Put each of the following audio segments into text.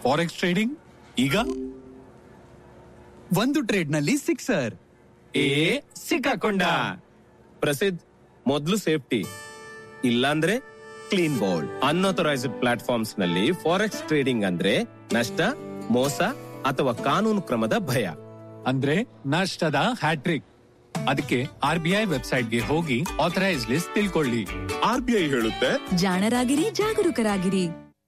Forex trading ಈಗ ಒಂದು trade ನಲ್ಲಿ ಸಿಕ್ಸರ್ ಏ ಸಿಕ್ಕಾಕೊಂಡ ಪ್ರಸಿದ್ಧ ಮೊದಲು ಸೇಫ್ಟಿ ಇಲ್ಲಾಂದ್ರೆ ಕ್ಲೀನ್ ಬೋಲ್ಡ್ ಅನ್ಅಥರೈಸ್ಡ್ ಪ್ಲಾಟ್ಫಾರ್ಮ್ಸ್ ನಲ್ಲಿ ಫಾರೆಕ್ಸ್ ಟ್ರೇಡಿಂಗ್ ಅಂದ್ರೆ ನಷ್ಟ ಮೋಸ ಅಥವಾ ಕಾನೂನು ಕ್ರಮದ ಭಯ ಅಂದ್ರೆ ನಷ್ಟದ ಹ್ಯಾಟ್ರಿಕ್ ಅದಕ್ಕೆ ಆರ್ ಬಿ ಐ ವೆಬ್ಸೈಟ್ಗೆ ಹೋಗಿ ಆಥರೈಸ್ ಲಿಸ್ಟ್ ತಿಳ್ಕೊಳ್ಳಿ ಆರ್ ಬಿ ಐ ಹೇಳುತ್ತೆ ಜಾಣರಾಗಿರಿ ಜಾಗರೂಕರಾಗಿರಿ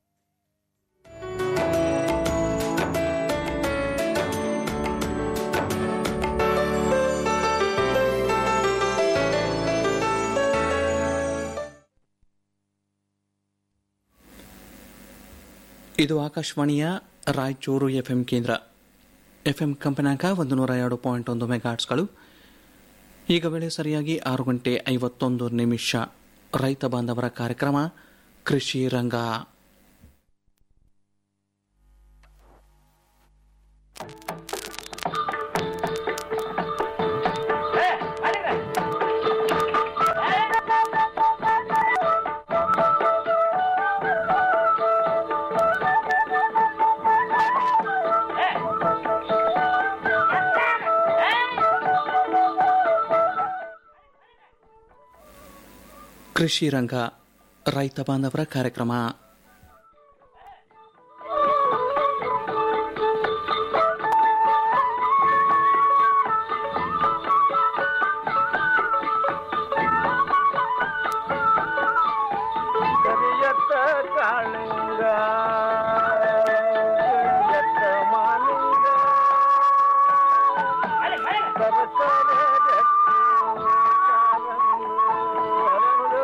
ಇದು ಆಕಾಶವಾಣಿಯ ರಾಯಚೂರು ಎಫ್ಎಂ ಕೇಂದ್ರ ಎಫ್ಎಂ ಕಂಪನಾಂಕ ಒಂದು ನೂರ ಎರಡು ಪಾಯಿಂಟ್ ಒಂದು ಮೆಗಾಟ್ಸ್ಗಳು ಈಗ ವೇಳೆ ಸರಿಯಾಗಿ ಆರು ಗಂಟೆ ಐವತ್ತೊಂದು ನಿಮಿಷ ರೈತ ಬಾಂಧವರ ಕಾರ್ಯಕ್ರಮ ಕೃಷಿ ರಂಗ ಕೃಷಿ ರಂಗ ರೈತ ಬಾಂಧವರ ಕಾರ್ಯಕ್ರಮ ಕರಿಯತ್ತ ಕಾಳಿಂಗ ಕರಿಯತ್ತ ಮಾಲಿಂಗ ಸರಸರ ರಕ್ತಿ ಕಾಲಂದು ಹರಳು.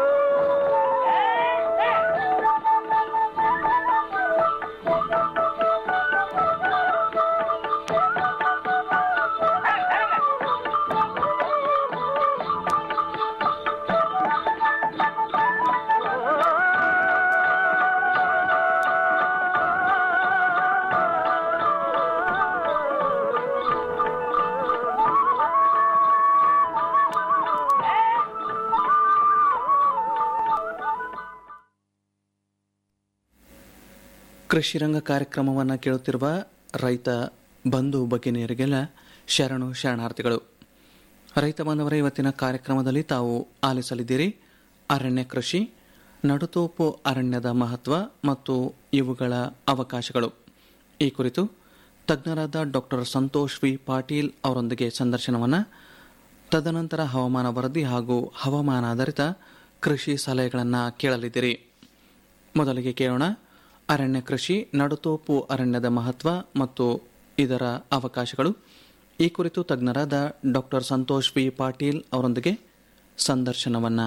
ಕೃಷಿ ರಂಗ ಕಾರ್ಯಕ್ರಮವನ್ನು ಕೇಳುತ್ತಿರುವ ರೈತ ಬಂಧು ಭಗಿನಿಯರಿಗೆಲ್ಲ ಶರಣು ಶರಣಾರ್ಥಿಗಳು ರೈತ ಬಾಂಧವರ ಇವತ್ತಿನ ಕಾರ್ಯಕ್ರಮದಲ್ಲಿ ತಾವು ಆಲಿಸಲಿದ್ದೀರಿ ಅರಣ್ಯ ಕೃಷಿ ನಡುತೋಪು ಅರಣ್ಯದ ಮಹತ್ವ ಮತ್ತು ಇವುಗಳ ಅವಕಾಶಗಳು ಈ ಕುರಿತು ತಜ್ಞರಾದ ಡಾಕ್ಟರ್ ಸಂತೋಷ್ ವಿ ಪಾಟೀಲ್ ಅವರೊಂದಿಗೆ ಸಂದರ್ಶನವನ್ನು ತದನಂತರ ಹವಾಮಾನ ವರದಿ ಹಾಗೂ ಹವಾಮಾನಾಧಾರಿತ ಕೃಷಿ ಸಲಹೆಗಳನ್ನು ಕೇಳಲಿದ್ದೀರಿ ಮೊದಲಿಗೆ ಕೇಳೋಣ ಅರಣ್ಯ ಕೃಷಿ ನಡುತೋಪು ಅರಣ್ಯದ ಮಹತ್ವ ಮತ್ತು ಇದರ ಅವಕಾಶಗಳು ಈ ಕುರಿತು ತಜ್ಞರಾದ ಡಾಕ್ಟರ್ ಸಂತೋಷ್ ವಿ ಪಾಟೀಲ್ ಅವರೊಂದಿಗೆ ಸಂದರ್ಶನವನ್ನ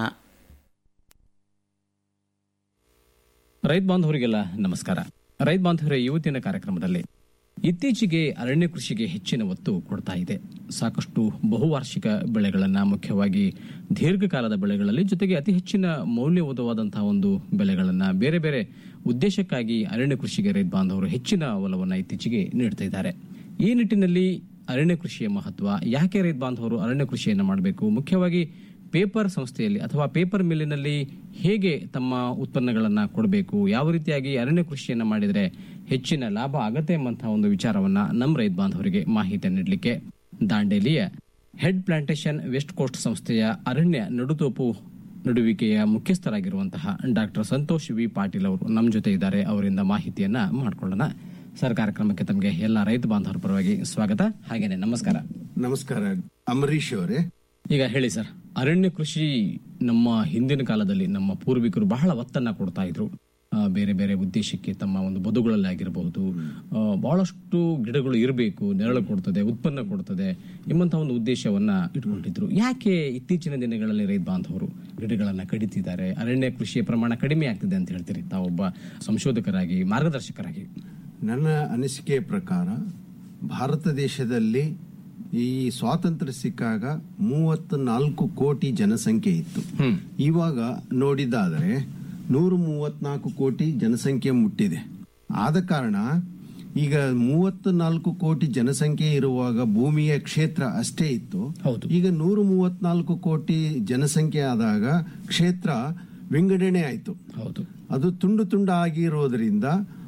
ರೈತ ಬಾಂಧವರಿಗೆಲ್ಲ ನಮಸ್ಕಾರ ರೈತ ಬಾಂಧವರ ಇವತ್ತಿನ ಕಾರ್ಯಕ್ರಮದಲ್ಲಿ ಇತ್ತೀಚೆಗೆ ಅರಣ್ಯ ಕೃಷಿಗೆ ಹೆಚ್ಚಿನ ಒತ್ತು ಕೊಡ್ತಾ ಇದೆ ಸಾಕಷ್ಟು ಬಹುವಾರ್ಷಿಕ ಬೆಳೆಗಳನ್ನ ಮುಖ್ಯವಾಗಿ ದೀರ್ಘಕಾಲದ ಬೆಳೆಗಳಲ್ಲಿ ಜೊತೆಗೆ ಅತಿ ಹೆಚ್ಚಿನ ಮೌಲ್ಯಯುತವಾದಂತಹ ಒಂದು ಬೆಳೆಗಳನ್ನ ಬೇರೆ ಬೇರೆ ಉದ್ದೇಶಕ್ಕಾಗಿ ಅರಣ್ಯ ಕೃಷಿಗೆ ರೈತ ಬಾಂಧವರು ಹೆಚ್ಚಿನ ಒಲವನ್ನ ಇತ್ತೀಚೆಗೆ ನೀಡ್ತಾ ಇದ್ದಾರೆ ಈ ನಿಟ್ಟಿನಲ್ಲಿ ಅರಣ್ಯ ಕೃಷಿಯ ಮಹತ್ವ ಯಾಕೆ ರೈತ ಬಾಂಧವರು ಅರಣ್ಯ ಕೃಷಿಯನ್ನು ಮಾಡಬೇಕು ಮುಖ್ಯವಾಗಿ ಪೇಪರ್ ಸಂಸ್ಥೆಯಲ್ಲಿ ಅಥವಾ ಪೇಪರ್ ಮಿಲ್ಲಿನಲ್ಲಿ ಹೇಗೆ ತಮ್ಮ ಉತ್ಪನ್ನಗಳನ್ನು ಕೊಡಬೇಕು ಯಾವ ರೀತಿಯಾಗಿ ಅರಣ್ಯ ಕೃಷಿಯನ್ನು ಮಾಡಿದರೆ ಹೆಚ್ಚಿನ ಲಾಭ ಆಗತ್ತೆ ಎಂಬಂತಹ ಒಂದು ವಿಚಾರವನ್ನ ನಮ್ಮ ರೈತ ಬಾಂಧವರಿಗೆ ಮಾಹಿತಿ ನೀಡಲಿಕ್ಕೆ ದಾಂಡೇಲಿಯ ಹೆಡ್ ಪ್ಲಾಂಟೇಶನ್ ವೆಸ್ಟ್ ಕೋಸ್ಟ್ ಸಂಸ್ಥೆಯ ಅರಣ್ಯ ನಡುತೋಪು ನಡುವಿಕೆಯ ಮುಖ್ಯಸ್ಥರಾಗಿರುವಂತಹ ಡಾಕ್ಟರ್ ಸಂತೋಷ್ ವಿ ಪಾಟೀಲ್ ಅವರು ನಮ್ಮ ಜೊತೆ ಇದ್ದಾರೆ ಅವರಿಂದ ಮಾಹಿತಿಯನ್ನ ಮಾಡಿಕೊಳ್ಳೋಣ ಸರ್ ಕಾರ್ಯಕ್ರಮಕ್ಕೆ ತಮಗೆ ಎಲ್ಲ ರೈತ ಬಾಂಧವರ ಪರವಾಗಿ ಸ್ವಾಗತ ಹಾಗೇನೆ ನಮಸ್ಕಾರ ನಮಸ್ಕಾರ ಅಂಬರೀಶ್ ಅವರೇ ಈಗ ಹೇಳಿ ಸರ್ ಅರಣ್ಯ ಕೃಷಿ ನಮ್ಮ ಹಿಂದಿನ ಕಾಲದಲ್ಲಿ ನಮ್ಮ ಪೂರ್ವಿಕರು ಬಹಳ ಒತ್ತನ್ನ ಕೊಡ್ತಾ ಇದ್ರು ಆ, ಬೇರೆ ಬೇರೆ ಉದ್ದೇಶಕ್ಕೆ ತಮ್ಮ ಒಂದು ಬದುಗಳಲ್ಲಿ ಆಗಿರಬಹುದು ಆ, ಬಹಳಷ್ಟು ಗಿಡಗಳು ಇರಬೇಕು ನೆರಳು ಕೊಡ್ತದೆ ಉತ್ಪನ್ನ ಕೊಡ್ತದೆ ಎಂಬಂತಹ ಒಂದು ಉದ್ದೇಶವನ್ನ ಇಟ್ಕೊಂಡಿದ್ರು ಯಾಕೆ ಇತ್ತೀಚಿನ ದಿನಗಳಲ್ಲಿ ರೈತ ಬಾಂಧವರು ಗಿಡಗಳನ್ನ ಕಡಿತಿದ್ದಾರೆ ಅರಣ್ಯ ಕೃಷಿಯ ಪ್ರಮಾಣ ಕಡಿಮೆ ಆಗ್ತಿದೆ ಅಂತ ಹೇಳ್ತೀರಿ ತಾವೊಬ್ಬ ಸಂಶೋಧಕರಾಗಿ ಮಾರ್ಗದರ್ಶಕರಾಗಿ ನನ್ನ ಅನಿಸಿಕೆಯ ಪ್ರಕಾರ ಭಾರತ ದೇಶದಲ್ಲಿ ಈ ಸ್ವಾತಂತ್ರ್ಯ ಸಿಕ್ಕಾಗ ಮೂವತ್ತ ನಾಲ್ಕು ಕೋಟಿ ಜನಸಂಖ್ಯೆ ಇತ್ತು ಇವಾಗ ನೋಡಿದ್ದಾದರೆ ನೂರ ಮೂವತ್ನಾಲ್ಕು ಕೋಟಿ ಜನಸಂಖ್ಯೆ ಮುಟ್ಟಿದೆ ಆದ ಕಾರಣ ಈಗ ಮೂವತ್ತ ನಾಲ್ಕು ಕೋಟಿ ಜನಸಂಖ್ಯೆ ಇರುವಾಗ ಭೂಮಿಯ ಕ್ಷೇತ್ರ ಅಷ್ಟೇ ಇತ್ತು ಹೌದು. ಈಗ ನೂರ ಮೂವತ್ನಾಲ್ಕು ಕೋಟಿ ಜನಸಂಖ್ಯೆ ಆದಾಗ ಕ್ಷೇತ್ರ ವಿಂಗಡಣೆ ಆಯಿತು ಹೌದು ಅದು ತುಂಡು ತುಂಡು ಆಗಿರೋದ್ರಿಂದ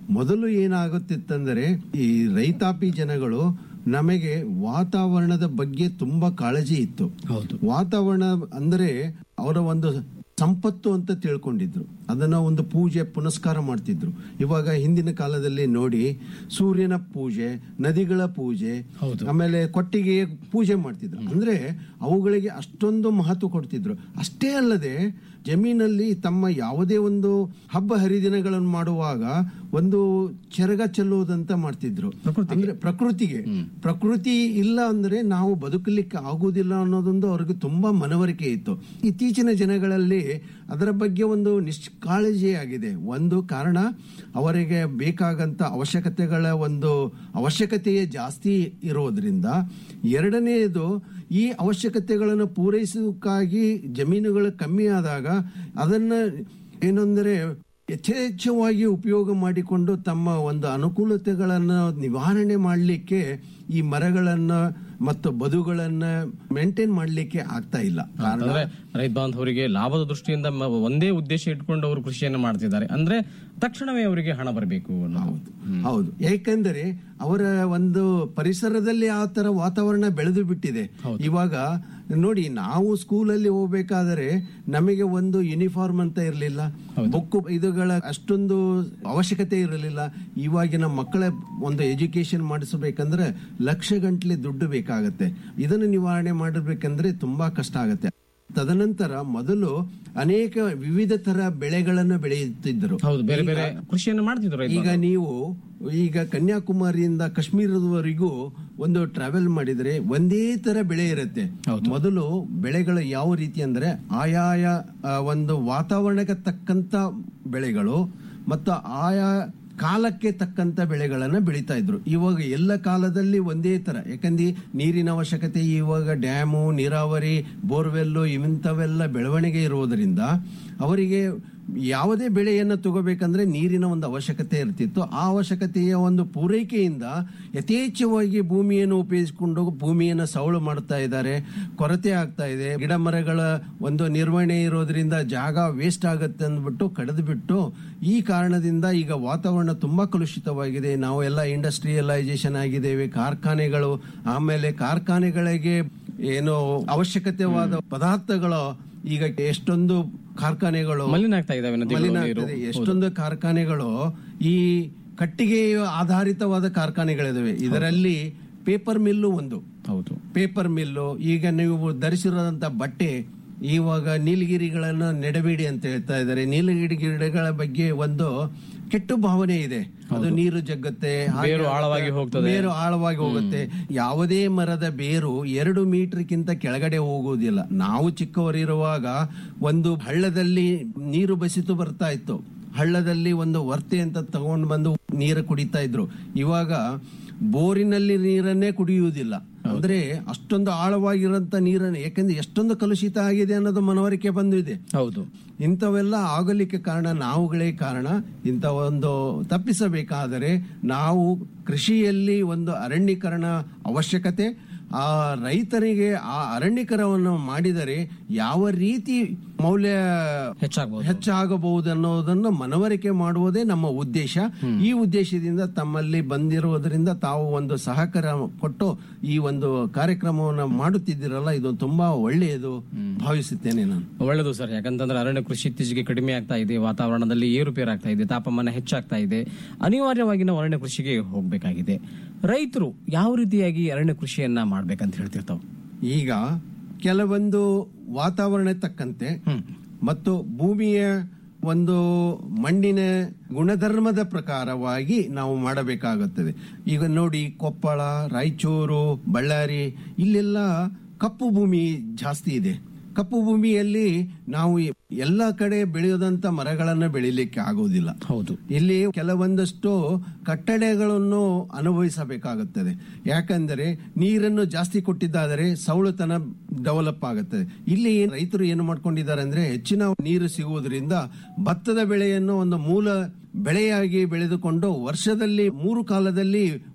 ಮೊದಲು ಏನಾಗುತ್ತಿತ್ತಂದರೆ ಈ ರೈತಾಪಿ ಜನಗಳು ನಮಗೆ ವಾತಾವರಣದ ಬಗ್ಗೆ ತುಂಬಾ ಕಾಳಜಿ ಇತ್ತು ಹೌದು ವಾತಾವರಣ ಅಂದ್ರೆ ಅವರ ಒಂದು ಸಂಪತ್ತು ಅಂತ ತಿಳ್ಕೊಂಡಿದ್ರು ಅದನ್ನ ಒಂದು ಪೂಜೆ ಪುನಸ್ಕಾರ ಮಾಡ್ತಿದ್ರು ಇವಾಗ ಹಿಂದಿನ ಕಾಲದಲ್ಲಿ ನೋಡಿ ಸೂರ್ಯನ ಪೂಜೆ ನದಿಗಳ ಪೂಜೆ ಹೌದು. ಆಮೇಲೆ ಕೊಟ್ಟಿಗೆ ಪೂಜೆ ಮಾಡ್ತಿದ್ರು ಅಂದ್ರೆ ಅವುಗಳಿಗೆ ಅಷ್ಟೊಂದು ಮಹತ್ವ ಕೊಡ್ತಿದ್ರು ಅಷ್ಟೇ ಅಲ್ಲದೆ ಜಮೀನಲ್ಲಿ ತಮ್ಮ ಯಾವುದೇ ಒಂದು ಹಬ್ಬ ಹರಿದಿನಗಳನ್ನು ಮಾಡುವಾಗ ಒಂದು ಚೆರಗ ಚೆಲ್ಲುವುದಂತ ಮಾಡ್ತಿದ್ರು ಅಂದ್ರೆ ಪ್ರಕೃತಿಗೆ ಪ್ರಕೃತಿ ಇಲ್ಲ ಅಂದ್ರೆ ನಾವು ಬದುಕಲಿಕ್ಕೆ ಆಗುವುದಿಲ್ಲ ಅನ್ನೋದೊಂದು ಅವ್ರಿಗೆ ತುಂಬಾ ಮನವರಿಕೆ ಇತ್ತು ಇತ್ತೀಚಿನ ಜನಗಳಲ್ಲಿ ಅದರ ಬಗ್ಗೆ ಒಂದು ನಿಷ್ಕಾಳಜಿಯಾಗಿದೆ ಒಂದು ಕಾರಣ ಅವರಿಗೆ ಬೇಕಾಗಂತ ಅವಶ್ಯಕತೆಗಳ ಒಂದು ಅವಶ್ಯಕತೆಯೇ ಜಾಸ್ತಿ ಇರೋದ್ರಿಂದ ಎರಡನೆಯದು ಈ ಅವಶ್ಯಕತೆಗಳನ್ನು ಪೂರೈಸೋಕ್ಕಾಗಿ ಜಮೀನುಗಳು ಕಮ್ಮಿ ಆದಾಗ ಅದನ್ನ ಏನಂದರೆ ಯಥೇಚ್ಛವಾಗಿ ಉಪಯೋಗ ಮಾಡಿಕೊಂಡು ತಮ್ಮ ಒಂದು ಅನುಕೂಲತೆಗಳನ್ನು ನಿವಾರಣೆ ಮಾಡಲಿಕ್ಕೆ ಈ ಮರಗಳನ್ನ ಮತ್ತು ಬದುಗಳನ್ನ ಮೇಂಟೈನ್ ಮಾಡಲಿಕ್ಕೆ ಆಗ್ತಾ ಇಲ್ಲ ಕಾರಣ ಅಂದ್ರೆ ರೈತ ಬಾಂಧವರಿಗೆ ಲಾಭದ ದೃಷ್ಟಿಯಿಂದ ಮ- ಒಂದೇ ಉದ್ದೇಶ ಇಟ್ಕೊಂಡು ಅವರು ಕೃಷಿಯನ್ನು ಮಾಡ್ತಿದ್ದಾರೆ ಅಂದ್ರೆ ತಕ್ಷಣವೇ ಅವರಿಗೆ ಹಣ ಬರಬೇಕು ಅನ್ನೋದು ಹೌದು ಯಾಕೆಂದರೆ ಅವರ ಒಂದು ಪರಿಸರದಲ್ಲಿ ಆ ತರ ವಾತಾವರಣ ಬೆಳೆದು ಬಿಟ್ಟಿದೆ ಇವಾಗ ನೋಡಿ ನಾವು ಸ್ಕೂಲಲ್ಲಿ ಹೋಗ್ಬೇಕಾದರೆ ನಮಗೆ ಒಂದು ಯೂನಿಫಾರ್ಮ್ ಅಂತ ಇರಲಿಲ್ಲ ಬುಕ್ ಇದುಗಳ ಅಷ್ಟೊಂದು ಅವಶ್ಯಕತೆ ಇರಲಿಲ್ಲ ಇವಾಗಿನ ಮಕ್ಕಳ ಒಂದು ಎಜುಕೇಶನ್ ಮಾಡಿಸಬೇಕಂದ್ರೆ ಲಕ್ಷ ಗಂಟ್ಲೆ ದುಡ್ಡು ಬೇಕಾಗತ್ತೆ ಇದನ್ನು ನಿವಾರಣೆ ಮಾಡಬೇಕಂದ್ರೆ ತುಂಬಾ ಕಷ್ಟ ಆಗತ್ತೆ ತದನಂತರ ಮೊದಲು ಅನೇಕ ವಿವಿಧ ತರ ಬೆಳೆಗಳನ್ನು ಬೆಳೆಯುತ್ತಿದ್ದರು ಹೌದು ಬೇರೆ ಬೇರೆ ಕೃಷಿಯನ್ನು ಮಾಡ್ತಿದ್ರು ರೈತ ಈಗ ನೀವು ಈಗ ಕನ್ಯಾಕುಮಾರಿಯಿಂದ ಕಾಶ್ಮೀರದವರೆಗೂ ಒಂದು ಟ್ರಾವೆಲ್ ಮಾಡಿದ್ರೆ ಒಂದೇ ತರ ಬೆಳೆ ಇರುತ್ತೆ ಮೊದಲು ಬೆಳೆಗಳು ಯಾವ ರೀತಿ ಅಂದ್ರೆ ಆಯಾಯ ಆ, ಒಂದು ವಾತಾವರಣಕ್ಕೆ ತಕ್ಕಂತ ಬೆಳೆಗಳು ಮತ್ತು ಆಯಾ ಕಾಲಕ್ಕೆ ತಕ್ಕಂತ ಬೆಳೆಗಳನ್ನ ಬೆಳೀತಾ ಇದ್ರು ಇವಾಗ ಎಲ್ಲ ಕಾಲದಲ್ಲಿ ಒಂದೇ ತರ ಯಾಕಂದ್ರೆ ನೀರಿನ ಅವಶ್ಯಕತೆ ಇವಾಗ ಡ್ಯಾಮು ನೀರಾವರಿ ಬೋರ್ವೆಲ್ಲು ಇಂಥವೆಲ್ಲ ಬೆಳವಣಿಗೆ ಇರುವುದರಿಂದ ಅವರಿಗೆ ಯಾವುದೇ ಬೆಳೆಯನ್ನು ತಗೋಬೇಕಂದ್ರೆ ನೀರಿನ ಒಂದು ಅವಶ್ಯಕತೆ ಇರ್ತಿತ್ತು ಆ ಅವಶ್ಯಕತೆಯ ಒಂದು ಪೂರೈಕೆಯಿಂದ ಯಥೇಚ್ಛವಾಗಿ ಭೂಮಿಯನ್ನು ಉಪಯೋಗಿಸಿಕೊಂಡು ಭೂಮಿಯನ್ನು ಸವಳು ಮಾಡ್ತಾ ಇದ್ದಾರೆ ಕೊರತೆ ಆಗ್ತಾ ಇದೆ ಗಿಡ ಮರಗಳ ಒಂದು ನಿರ್ವಹಣೆ ಇರೋದ್ರಿಂದ ಜಾಗ ವೇಸ್ಟ್ ಆಗುತ್ತೆ ಅಂದ್ಬಿಟ್ಟು ಕಡಿದು ಬಿಟ್ಟು ಈ ಕಾರಣದಿಂದ ಈಗ ವಾತಾವರಣ ತುಂಬಾ ಕಲುಷಿತವಾಗಿದೆ ನಾವು ಎಲ್ಲ ಇಂಡಸ್ಟ್ರಿಯಲೈಸೇಷನ್ ಆಗಿದ್ದೇವೆ ಕಾರ್ಖಾನೆಗಳು ಆಮೇಲೆ ಕಾರ್ಖಾನೆಗಳಿಗೆ ಏನು ಅವಶ್ಯಕತೆವಾದ ಪದಾರ್ಥಗಳು ಈಗ ಎಷ್ಟೊಂದು ಕಾರ್ಖಾನೆಗಳು ಮಲಿನ ಆಗ್ತಾ ಇದಾವೆ ನದಿಗಳು, ಮಲಿನ ನೀರು. ಆಗ್ತದೆ. ಎಷ್ಟೊಂದು ಕಾರ್ಖಾನೆಗಳು ಈ ಕಟ್ಟಿಗೆ ಆಧಾರಿತವಾದ ಕಾರ್ಖಾನೆಗಳಿದಾವೆ ಇದರಲ್ಲಿ ಪೇಪರ್ ಮಿಲ್ಲು ಒಂದು ಹೌದು ಪೇಪರ್ ಮಿಲ್ಲು ಈಗ ನೀವು ಧರಿಸಿರೋದಂತ ಬಟ್ಟೆ ಇವಾಗ ನೀಲಗಿರಿಗಳನ್ನ ನೆಡಬೇಡಿ ಅಂತ ಹೇಳ್ತಾ ಇದ್ದಾರೆ ನೀಲಗಿರಿ ಗಿಡಗಳ ಬಗ್ಗೆ ಒಂದು ಕೆಟ್ಟ ಭಾವನೆ ಇದೆ ಅದು ನೀರು ಜಗ್ಗತ್ತೆ ಹಾಗೆ ಬೇರು ಆಳವಾಗಿ ಹೋಗ್ತದೆ. ಬೇರು ಆಳವಾಗಿ ಹೋಗುತ್ತೆ ಯಾವುದೇ ಮರದ ಬೇರು ಎರಡು ಮೀಟರ್ಗಿಂತ ಕೆಳಗಡೆ ಹೋಗುವುದಿಲ್ಲ ನಾವು ಚಿಕ್ಕವರಿರುವಾಗ ಒಂದು ಹಳ್ಳದಲ್ಲಿ ನೀರು ಬಸಿತು ಬರ್ತಾ ಇತ್ತು ಹಳ್ಳದಲ್ಲಿ ಒಂದು ವರ್ತೆ ಅಂತ ತಗೊಂಡು ಬಂದು ನೀರು ಕುಡಿತಾ ಇದ್ರು ಇವಾಗ ಬೋರಿನಲ್ಲಿ ನೀರನ್ನೇ ಕುಡಿಯುವುದಿಲ್ಲ ಅಂದ್ರೆ ಅಷ್ಟೊಂದು ಆಳವಾಗಿರೋಂತ ನೀರನ್ನು ಯಾಕಂದ್ರೆ ಎಷ್ಟೊಂದು ಕಲುಷಿತ ಆಗಿದೆ ಅನ್ನೋದು ಮನವರಿಕೆ ಬಂದಿದೆ ಹೌದು ಇಂಥವೆಲ್ಲ ಆಗಲಿಕ್ಕೆ ಕಾರಣ ನಾವುಗಳೇ ಕಾರಣ ಇಂಥ ಒಂದು ತಪ್ಪಿಸಬೇಕಾದರೆ ನಾವು ಕೃಷಿಯಲ್ಲಿ ಒಂದು ಅರಣ್ಯೀಕರಣ ಅವಶ್ಯಕತೆ ಆ ರೈತರಿಗೆ ಆ ಅರಣ್ಯೀಕರಣವನ್ನು ಮಾಡಿದರೆ ಯಾವ ರೀತಿ ಮೌಲ್ಯ ಹೆಚ್ಚಾಗಬಹುದು ಹೆಚ್ಚಾಗಬಹುದು ಅನ್ನೋದನ್ನು ಮನವರಿಕೆ ಮಾಡುವುದೇ ನಮ್ಮ ಉದ್ದೇಶ ಈ ಉದ್ದೇಶದಿಂದ ತಮ್ಮಲ್ಲಿ ಬಂದಿರುವುದರಿಂದ ತಾವು ಒಂದು ಸಹಕಾರ ಕೊಟ್ಟು ಈ ಒಂದು ಕಾರ್ಯಕ್ರಮವನ್ನು ಮಾಡುತ್ತಿದ್ದೀರಲ್ಲ ಇದು ತುಂಬಾ ಒಳ್ಳೆಯದು ಭಾವಿಸುತ್ತೇನೆ ನಾನು ಒಳ್ಳೆಯದು ಸರ್ ಯಾಕಂತಂದ್ರೆ ಅರಣ್ಯ ಕೃಷಿ ಇತ್ತೀಚೆಗೆ ಕಡಿಮೆ ಆಗ್ತಾ ಇದೆ ವಾತಾವರಣದಲ್ಲಿ ಏರುಪೇರು ಆಗ್ತಾ ಇದೆ ತಾಪಮಾನ ಹೆಚ್ಚಾಗ್ತಾ ಇದೆ ಅನಿವಾರ್ಯವಾಗಿ ನಾವು ಅರಣ್ಯ ಕೃಷಿಗೆ ಹೋಗಬೇಕಾಗಿದೆ ರೈತರು ಯಾವ ರೀತಿಯಾಗಿ ಅರಣ್ಯ ಕೃಷಿಯನ್ನ ಮಾಡ್ಬೇಕಂತ ಹೇಳ್ತಿರ್ತಾವ ಈಗ ಕೆಲವೊಂದು ವಾತಾವರಣ ತಕ್ಕಂತೆ ಮತ್ತು ಭೂಮಿಯ ಒಂದು ಮಣ್ಣಿನ ಗುಣಧರ್ಮದ ಪ್ರಕಾರವಾಗಿ ನಾವು ಮಾಡಬೇಕಾಗುತ್ತದೆ ಈಗ ನೋಡಿ ಕೊಪ್ಪಳ ರಾಯಚೂರು ಬಳ್ಳಾರಿ ಇಲ್ಲೆಲ್ಲ ಕಪ್ಪು ಭೂಮಿ ಜಾಸ್ತಿ ಇದೆ ಕಪ್ಪು ಭೂಮಿಯಲ್ಲಿ ನಾವು ಎಲ್ಲ ಕಡೆ ಬೆಳೆಯದಂತ ಮರಗಳನ್ನು ಬೆಳಿಲಿಕ್ಕೆ ಆಗುವುದಿಲ್ಲ ಹೌದು ಇಲ್ಲಿ ಕೆಲವೊಂದಷ್ಟು ಕಟ್ಟಡಗಳನ್ನು ಅನುಭವಿಸಬೇಕಾಗುತ್ತದೆ ಯಾಕಂದರೆ ನೀರನ್ನು ಜಾಸ್ತಿ ಕೊಟ್ಟಿದ್ದಾದರೆ ಸವಳುತನ ಡೆವಲಪ್ ಆಗುತ್ತದೆ ಇಲ್ಲಿ ರೈತರು ಏನು ಮಾಡ್ಕೊಂಡಿದ್ದಾರೆ ಅಂದ್ರೆ ಹೆಚ್ಚಿನ ನೀರು ಸಿಗುವುದರಿಂದ ಭತ್ತದ ಬೆಳೆಯನ್ನು ಒಂದು ಮೂಲ ಬೆಳೆಯಾಗಿ ಬೆಳೆದುಕೊಂಡು ವರ್ಷದಲ್ಲಿ ಮೂರು ಕಾಲದಲ್ಲಿ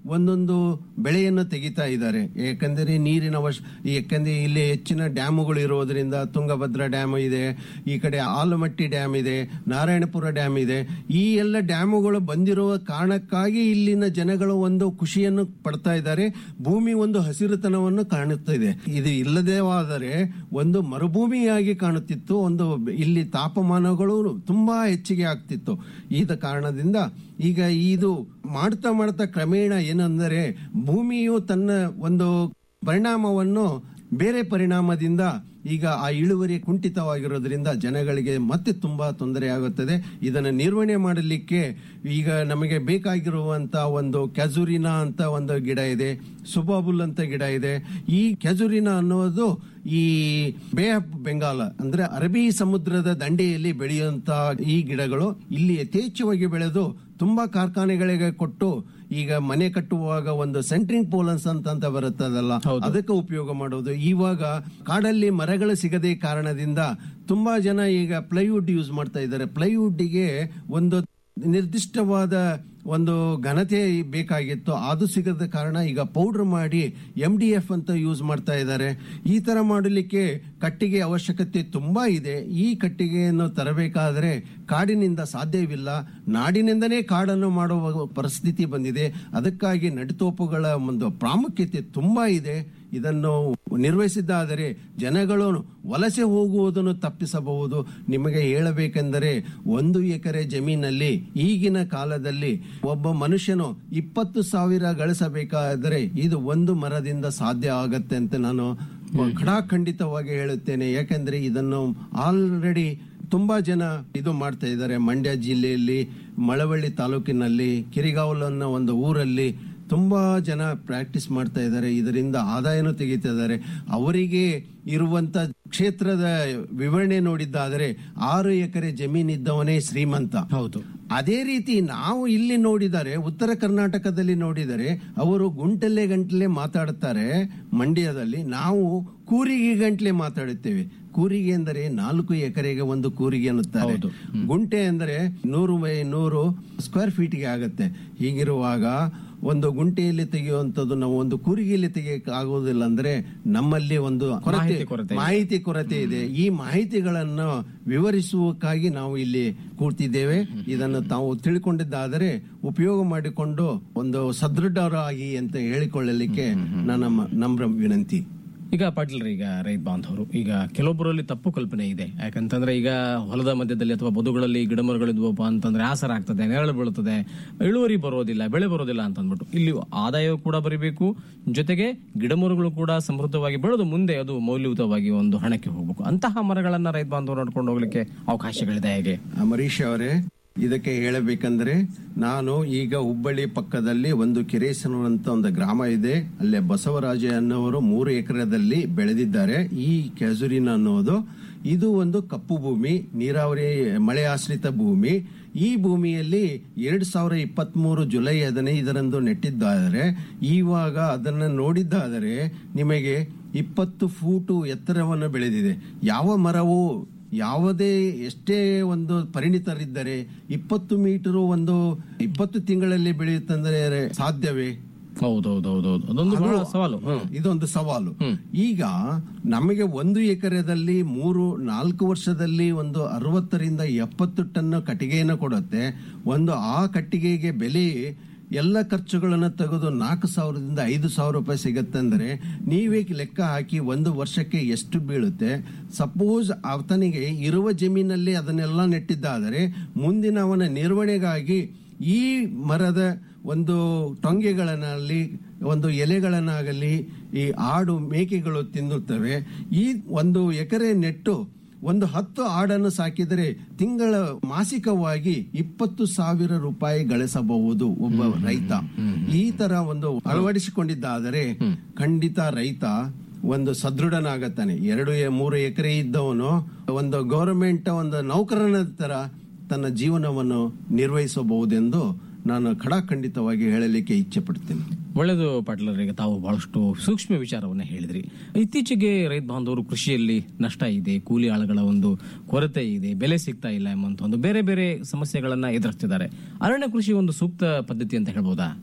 ಒಂದೊಂದು ಬೆಳೆಯನ್ನು ತೆಗಿತಾ ಇದ್ದಾರೆ ಯಾಕಂದರೆ ನೀರಿನ ಅವಶ್ಯ ಯಾಕಂದ್ರೆ ಇಲ್ಲಿ ಹೆಚ್ಚಿನ ಡ್ಯಾಮುಗಳು ಇರೋದ್ರಿಂದ ತುಂಗಭದ್ರಾ ಡ್ಯಾಮ್ ಇದೆ ಈ ಕಡೆ ಆಲಮಟ್ಟಿ ಡ್ಯಾಮ್ ಇದೆ ನಾರಾಯಣಪುರ ಡ್ಯಾಮ್ ಇದೆ ಈ ಎಲ್ಲ ಡ್ಯಾಮುಗಳು ಬಂದಿರುವ ಕಾರಣಕ್ಕಾಗಿ ಇಲ್ಲಿನ ಜನಗಳು ಒಂದು ಖುಷಿಯನ್ನು ಪಡ್ತಾ ಇದ್ದಾರೆ ಭೂಮಿ ಒಂದು ಹಸಿರುತನವನ್ನು ಕಾಣುತ್ತಿದೆ ಇದು ಇಲ್ಲದೇವಾದರೆ ಒಂದು ಮರುಭೂಮಿಯಾಗಿ ಕಾಣುತ್ತಿತ್ತು ಒಂದು ಇಲ್ಲಿ ತಾಪಮಾನಗಳು ತುಂಬಾ ಹೆಚ್ಚಿಗೆ ಆಗ್ತಿತ್ತು ಈದ ಕಾರಣದಿಂದ ಈಗ ಇದು ಮಾಡ್ತಾ ಮಾಡ್ತಾ ಕ್ರಮೇಣ ಏನಂದರೆ ಭೂಮಿಯು ತನ್ನ ಒಂದು ಪರಿಣಾಮವನ್ನು ಬೇರೆ ಪರಿಣಾಮದಿಂದ ಈಗ ಆ ಇಳುವರಿ ಕುಂಠಿತವಾಗಿರೋದ್ರಿಂದ ಜನಗಳಿಗೆ ಮತ್ತೆ ತುಂಬಾ ತೊಂದರೆ ಆಗುತ್ತದೆ ಇದನ್ನು ನಿರ್ವಹಣೆ ಮಾಡಲಿಕ್ಕೆ ಈಗ ನಮಗೆ ಬೇಕಾಗಿರುವಂತ ಒಂದು ಕ್ಯಾಜುರಿನಾ ಅಂತ ಒಂದು ಗಿಡ ಇದೆ ಸುಬಾಬುಲ್ ಅಂತ ಗಿಡ ಇದೆ ಈ ಕ್ಯಾಜುರಿನಾ ಅನ್ನೋದು ಈ ಬೇ ಆಫ್ ಬೆಂಗಾಲ ಅಂದ್ರೆ ಅರಬ್ಬಿ ಸಮುದ್ರದ ದಂಡೆಯಲ್ಲಿ ಬೆಳೆಯುವಂತ ಈ ಗಿಡಗಳು ಇಲ್ಲಿ ಯಥೇಚ್ಛವಾಗಿ ಬೆಳೆದು ತುಂಬಾ ಕಾರ್ಖಾನೆಗಳಿಗೆ ಕೊಟ್ಟು ಈಗ ಮನೆ ಕಟ್ಟುವಾಗ ಒಂದು ಸೆಂಟ್ರಿಂಗ್ ಪೋಲನ್ಸ್ ಅಂತ ಅಂತ ಬರುತ್ತದಲ್ಲ ಅದಕ್ಕೆ ಉಪಯೋಗ ಮಾಡೋದು ಇವಾಗ ಕಾಡಲ್ಲಿ ಮರಗಳು ಸಿಗದೆ ಕಾರಣದಿಂದ ತುಂಬಾ ಜನ ಈಗ ಪ್ಲೈವುಡ್ ಯೂಸ್ ಮಾಡ್ತಾ ಇದ್ದಾರೆ ಪ್ಲೈವುಡ್ಗೆ ಒಂದು ನಿರ್ದಿಷ್ಟವಾದ ಒಂದು ಘನತೆ ಬೇಕಾಗಿತ್ತು ಅದು ಸಿಗದ ಕಾರಣ ಈಗ ಪೌಡರ್ ಮಾಡಿ ಎಂ ಡಿ ಎಫ್ ಅಂತ ಯೂಸ್ ಮಾಡ್ತಾ ಇದ್ದಾರೆ ಈ ತರ ಮಾಡಲಿಕ್ಕೆ ಕಟ್ಟಿಗೆ ಅವಶ್ಯಕತೆ ತುಂಬಾ ಇದೆ ಈ ಕಟ್ಟಿಗೆಯನ್ನು ತರಬೇಕಾದರೆ ಕಾಡಿನಿಂದ ಸಾಧ್ಯವಿಲ್ಲ ನಾಡಿನಿಂದನೇ ಕಾಡನ್ನು ಮಾಡುವ ಪರಿಸ್ಥಿತಿ ಬಂದಿದೆ ಅದಕ್ಕಾಗಿ ನಡಿತೋಪುಗಳ ಒಂದು ಪ್ರಾಮುಖ್ಯತೆ ತುಂಬಾ ಇದೆ ಇದನ್ನು ನಿರ್ವಹಿಸಿದ್ದಾದರೆ ಜನಗಳು ವಲಸೆ ಹೋಗುವುದನ್ನು ತಪ್ಪಿಸಬಹುದು ನಿಮಗೆ ಹೇಳಬೇಕೆಂದರೆ ಒಂದು ಎಕರೆ ಜಮೀನಲ್ಲಿ ಈಗಿನ ಕಾಲದಲ್ಲಿ ಒಬ್ಬ ಮನುಷ್ಯನು ಇಪ್ಪತ್ತು ಸಾವಿರ ಗಳಿಸಬೇಕಾದರೆ ಇದು ಒಂದು ಮರದಿಂದ ಸಾಧ್ಯ ಆಗತ್ತೆ ಅಂತ ನಾನು ಖಡಾಖಂಡಿತವಾಗಿ ಹೇಳುತ್ತೇನೆ ಯಾಕೆಂದ್ರೆ ಇದನ್ನು ಆಲ್ರೆಡಿ ತುಂಬಾ ಜನ ಇದು ಮಾಡ್ತಾ ಇದ್ದಾರೆ ಮಂಡ್ಯ ಜಿಲ್ಲೆಯಲ್ಲಿ ಮಳವಳ್ಳಿ ತಾಲೂಕಿನಲ್ಲಿ ಕಿರಿಗಾವಲ್ ಅನ್ನೋ ಒಂದು ಊರಲ್ಲಿ ತುಂಬಾ ಜನ ಪ್ರಾಕ್ಟೀಸ್ ಮಾಡ್ತಾ ಇದ್ದಾರೆ ಇದರಿಂದ ಆದಾಯನೂ ತೆಗಿತಾ ಇದ್ದಾರೆ ಅವರಿಗೆ ಇರುವಂತ ಕ್ಷೇತ್ರದ ವಿವರಣೆ ನೋಡಿದ್ದಾದರೆ ಆರು ಎಕರೆ ಜಮೀನಿದ್ದವನೇ ಶ್ರೀಮಂತ ಹೌದು ಅದೇ ರೀತಿ ನಾವು ಇಲ್ಲಿ ನೋಡಿದರೆ ಉತ್ತರ ಕರ್ನಾಟಕದಲ್ಲಿ ನೋಡಿದರೆ ಅವರು ಗುಂಟಲೆ ಗಂಟಲೆ ಮಾತಾಡುತ್ತಾರೆ ಮಂಡ್ಯದಲ್ಲಿ ನಾವು ಕೂರಿಗೆ ಗಂಟ್ಲೆ ಮಾತಾಡುತ್ತೇವೆ ಕೂರಿಗೆ ಎಂದರೆ ನಾಲ್ಕು ಎಕರೆಗೆ ಒಂದು ಕೂರಿಗೆ ಅನ್ನುತ್ತಾರೆ ಗುಂಟೆ ಎಂದರೆ ನೂರು ಬೈ ನೂರು ಸ್ಕ್ವೇರ್ ಫೀಟ್ಗೆ ಆಗತ್ತೆ ಹೀಗಿರುವಾಗ ಒಂದು ಗುಂಟೆಯಲ್ಲಿ ತೆಗೆಯುವಂತದ್ದು ನಾವು ಒಂದು ಕೂರಿಗೆಯಲ್ಲಿ ತೆಗೆಯಕ್ಕೆ ಆಗುವುದಿಲ್ಲ ಅಂದ್ರೆ ನಮ್ಮಲ್ಲಿ ಒಂದು ಕೊರತೆ ಮಾಹಿತಿ ಕೊರತೆ ಇದೆ. ಮಾಹಿತಿ ಕೊರತೆ ಇದೆ ಈ ಮಾಹಿತಿಗಳನ್ನು ವಿವರಿಸುವಕ್ಕಾಗಿ ನಾವು ಇಲ್ಲಿ ಕೂರ್ತಿದ್ದೇವೆ ಇದನ್ನು ತಾವು ತಿಳ್ಕೊಂಡಿದ್ದಾದರೆ ಉಪಯೋಗ ಮಾಡಿಕೊಂಡು ಒಂದು ಸದೃಢರಾಗಿ ಅಂತ ಹೇಳಿಕೊಳ್ಳಲಿಕ್ಕೆ ನನ್ನ ಮ- ನಮ್ರ ವಿನಂತಿ ಈಗ ಪಾಟೀಲ್ರಿ ಈಗ ರೈತ ಬಾಂಧವರು ಈಗ ಕೆಲವೊಬ್ಬರಲ್ಲಿ ತಪ್ಪು ಕಲ್ಪನೆ ಇದೆ ಯಾಕಂತಂದ್ರೆ ಈಗ ಹೊಲದ ಮಧ್ಯದಲ್ಲಿ ಅಥವಾ ಬದುಗಳಲ್ಲಿ ಗಿಡ ಮರಗಳಿದ್ವಪ್ಪ ಅಂತಂದ್ರೆ ಆಸರ ಆಗ್ತದೆ ನೆರಳು ಬೀಳುತ್ತದೆ ಇಳುವರಿ ಬರೋದಿಲ್ಲ ಬೆಳೆ ಬರೋದಿಲ್ಲ ಅಂತ ಅಂದ್ಬಿಟ್ಟು ಇಲ್ಲಿ ಆದಾಯ ಕೂಡ ಬರೀಬೇಕು ಜೊತೆಗೆ ಗಿಡ ಮರಗಳು ಕೂಡ ಸಮೃದ್ಧವಾಗಿ ಬೆಳೆದು ಮುಂದೆ ಅದು ಮೌಲ್ಯಯುತವಾಗಿ ಒಂದು ಹಣಕ್ಕೆ ಹೋಗ್ಬೇಕು ಅಂತಹ ಮರಗಳನ್ನ ರೈತ ಬಾಂಧವರು ನೋಡ್ಕೊಂಡು ಹೋಗ್ಲಿಕ್ಕೆ ಅವಕಾಶಗಳಿದೆ ಹೇಗೆ ಅಮರೀಶ್ ಅವರೇ ಇದಕ್ಕೆ ಹೇಳಬೇಕಂದ್ರೆ ನಾನು ಈಗ ಹುಬ್ಬಳ್ಳಿ ಪಕ್ಕದಲ್ಲಿ ಒಂದು ಕೆರೇಸನೂರು ಅಂತ ಒಂದು ಗ್ರಾಮ ಇದೆ ಅಲ್ಲೇ ಬಸವರಾಜ ಅನ್ನೋರು ಮೂರು ಎಕರೆದಲ್ಲಿ ಬೆಳೆದಿದ್ದಾರೆ ಈ ಕ್ಯಾಜುರಿನ್ ಅನ್ನೋದು ಇದು ಒಂದು ಕಪ್ಪು ಭೂಮಿ ನೀರಾವರಿ ಮಳೆ ಆಶ್ರಿತ ಭೂಮಿ ಈ ಭೂಮಿಯಲ್ಲಿ ಎರಡ್ ಸಾವಿರ ಇಪ್ಪತ್ತ್ ಮೂರು ಜುಲೈ ಹದಿನೈದರಂದು ನೆಟ್ಟಿದ್ದಾರೆ ಇವಾಗ ಅದನ್ನು ನೋಡಿದ್ದಾದರೆ ನಿಮಗೆ ಇಪ್ಪತ್ತು ಫೂಟು ಎತ್ತರವನ್ನು ಬೆಳೆದಿದೆ ಯಾವ ಮರವು ಯಾವುದೇ ಎಷ್ಟೇ ಒಂದು ಪರಿಣಿತರಿದ್ದರೆ ಇಪ್ಪತ್ತು ಮೀಟರ್ ಒಂದು ಇಪ್ಪತ್ತು ತಿಂಗಳಲ್ಲಿ ಬೆಳೆಯುತ್ತಂದ್ರೆ ಸಾಧ್ಯವೇ ಹೌದೌದೌದೌದು ಅದೊಂದು ಬಹಳ ಸವಾಲು ಹ್ಮ್. ಇದೊಂದು ಸವಾಲು ಈಗ ನಮಗೆ ಒಂದು ಎಕರೆದಲ್ಲಿ ಮೂರು ನಾಲ್ಕು ವರ್ಷದಲ್ಲಿ ಒಂದು ಅರವತ್ತರಿಂದ ಎಪ್ಪತ್ತು ಟನ್ ಕಟ್ಟಿಗೆಯನ್ನು ಕೊಡುತ್ತೆ ಒಂದು ಆ ಕಟ್ಟಿಗೆಗೆ ಬೆಲೆ ಎಲ್ಲ ಖರ್ಚುಗಳನ್ನು ತೆಗೆದು ನಾಲ್ಕು ಸಾವಿರದಿಂದ ಐದು ಸಾವಿರ ರೂಪಾಯಿ ಸಿಗತ್ತೆ ಅಂದ್ರೆ ನೀವೇ ಲೆಕ್ಕ ಹಾಕಿ ಒಂದು ವರ್ಷಕ್ಕೆ ಎಷ್ಟು ಬೀಳುತ್ತೆ ಸಪೋಸ್ ಆತನಿಗೆ ಇರುವ ಜಮೀನಲ್ಲಿ ಅದನ್ನೆಲ್ಲ ನೆಟ್ಟಿದ್ದಾದರೆ ಮುಂದಿನ ಅವನ ನಿರ್ವಹಣೆಗಾಗಿ ಈ ಮರದ ಒಂದು ಟೊಂಗೆಗಳನ್ನಲ್ಲಿ ಒಂದು ಎಲೆಗಳನ್ನಾಗಲಿ ಈ ಆಡು ಮೇಕೆಗಳು ತಿನ್ನುತ್ತವೆ ಈ ಒಂದು ಎಕರೆ ನೆಟ್ಟು ಒಂದು ಹತ್ತು ಆಡನ್ನು ಸಾಕಿದರೆ ತಿಂಗಳ ಮಾಸಿಕವಾಗಿ ಇಪ್ಪತ್ತು ಸಾವಿರ ರೂಪಾಯಿ ಗಳಿಸಬಹುದು ಒಬ್ಬ ರೈತ ಈ ತರ ಒಂದು ಅಳವಡಿಸಿಕೊಂಡಿದ್ದಾದರೆ ಖಂಡಿತ ರೈತ ಒಂದು ಸದೃಢನಾಗತ್ತಾನೆ ಎರಡು ಎ- ಮೂರು ಎಕರೆ ಇದ್ದವನು ಒಂದು ಗೌರ್ಮೆಂಟ್ ಒಂದು ನೌಕರನ ತರ ತನ್ನ ಜೀವನವನ್ನು ನಿರ್ವಹಿಸಬಹುದೆಂದು ನಾನು ಖಡಾಖಂಡಿತವಾಗಿ ಹೇಳಲಿಕ್ಕೆ ಇಚ್ಛೆ ಪಡ್ತೇನೆ ಒಳ್ಳೆಯದು ಪಾಟೀಲರಿಗೆ ತಾವು ಬಹಳಷ್ಟು ಸೂಕ್ಷ್ಮ ವಿಚಾರವನ್ನ ಹೇಳಿದ್ರಿ ಇತ್ತೀಚೆಗೆ ರೈತ ಬಾಂಧವರು ಕೃಷಿಯಲ್ಲಿ ನಷ್ಟ ಇದೆ ಕೂಲಿ ಆಳುಗಳ ಒಂದು ಕೊರತೆ ಇದೆ ಬೆಲೆ ಸಿಗ್ತಾ ಇಲ್ಲ ಎಂಬಂತ ಒಂದು ಬೇರೆ ಬೇರೆ ಸಮಸ್ಯೆಗಳನ್ನ ಎದುರಿಸ್ತಿದ್ದಾರೆ ಅರಣ್ಯ ಕೃಷಿ ಒಂದು ಸೂಕ್ತ ಪದ್ಧತಿ ಅಂತ ಹೇಳ್ಬೋದಾ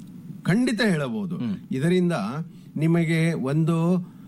ಖಂಡಿತ ಹೇಳಬಹುದು ಇದರಿಂದ ನಿಮಗೆ ಒಂದು